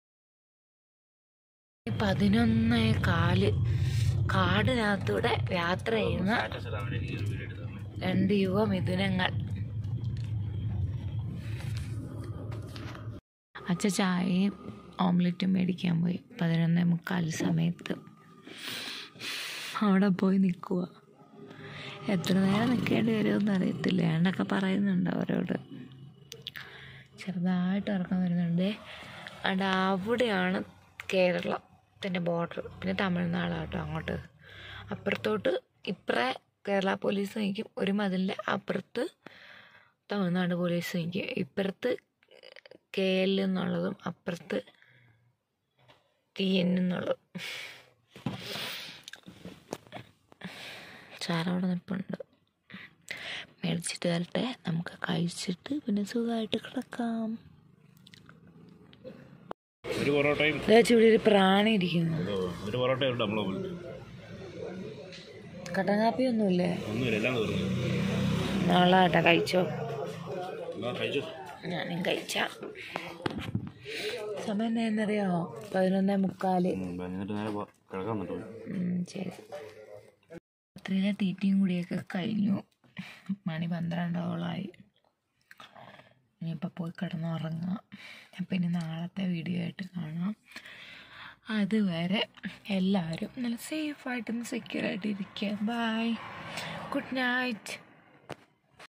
പതിനൊന്ന് കാല് കാടിനകത്തൂടെ യാത്ര ചെയ്യുന്ന രണ്ട് യുവ മിഥുനങ്ങൾ അച്ഛ ചായയും ഓംലെറ്റും മേടിക്കാൻ പോയി പതിനൊന്നേ മുക്കാൽ സമയത്ത് അവിടെ പോയി നിൽക്കുക എത്ര നേരം നിൽക്കേണ്ടി വരുമെന്ന് അറിയത്തില്ല എന്നൊക്കെ പറയുന്നുണ്ട് അവരോട് ചെറുതായിട്ട് ഇറക്കം വരുന്നുണ്ട് അതുകൊണ്ട് അവിടെയാണ് കേരളത്തിൻ്റെ ബോർഡർ പിന്നെ തമിഴ്നാടാട്ടോ അങ്ങോട്ട് അപ്പുറത്തോട്ട് ഇപ്പറേ കേരള പോലീസ് നിൽക്കും ഒരു മതിലിൻ്റെ അപ്പുറത്ത് തമിഴ്നാട് പോലീസ് നിൽക്കും ഇപ്പുറത്ത് കെ എൽ എന്നുള്ളതും അപ്പുറത്ത് ടി എൻ എന്നുള്ളതും സാറവിടെ നിൽപ്പുണ്ട് മേടിച്ചിട്ട് തരട്ടെ നമുക്ക് കഴിച്ചിട്ട് പിന്നെ സുഖമായിട്ട് കിടക്കാം ഒരു പൊറോട്ടയും ഇതാ ഇവിടെ ഒരു പ്രാണി ഇരിക്കുന്നു ഒരു പൊറോട്ടയും ഉണ്ട് നമ്മളെ കട്ടൻ കാപ്പിയൊന്നുമില്ലേ ഒന്നുമില്ല എല്ലാം തീർന്നു നാളെ കേട്ടോ കഴിച്ചോ എന്നാ കഴിച്ചു ഞാനും കഴിച്ച സമയം എന്നറിയോ പതിനൊന്നേ മുക്കാല് എന്നിട്ട് നേരെ പോ- കിടക്കാൻ വന്നിട്ടു ഉം, ശരി രാത്രിയിലെ തീറ്റയും കൂടിയൊക്കെ കഴിഞ്ഞു മണി പന്ത്രണ്ടോളായി ഇനിയിപ്പോൾ പോയി കിടന്നുറങ്ങാം അപ്പം ഇനി നാളത്തെ വീഡിയോ ആയിട്ട് കാണാം അതുവരെ എല്ലാവരും നല്ല സേഫായിട്ടും സെക്യൂറായിട്ട് ഇരിക്കുക ബൈ ഗുഡ് നൈറ്റ്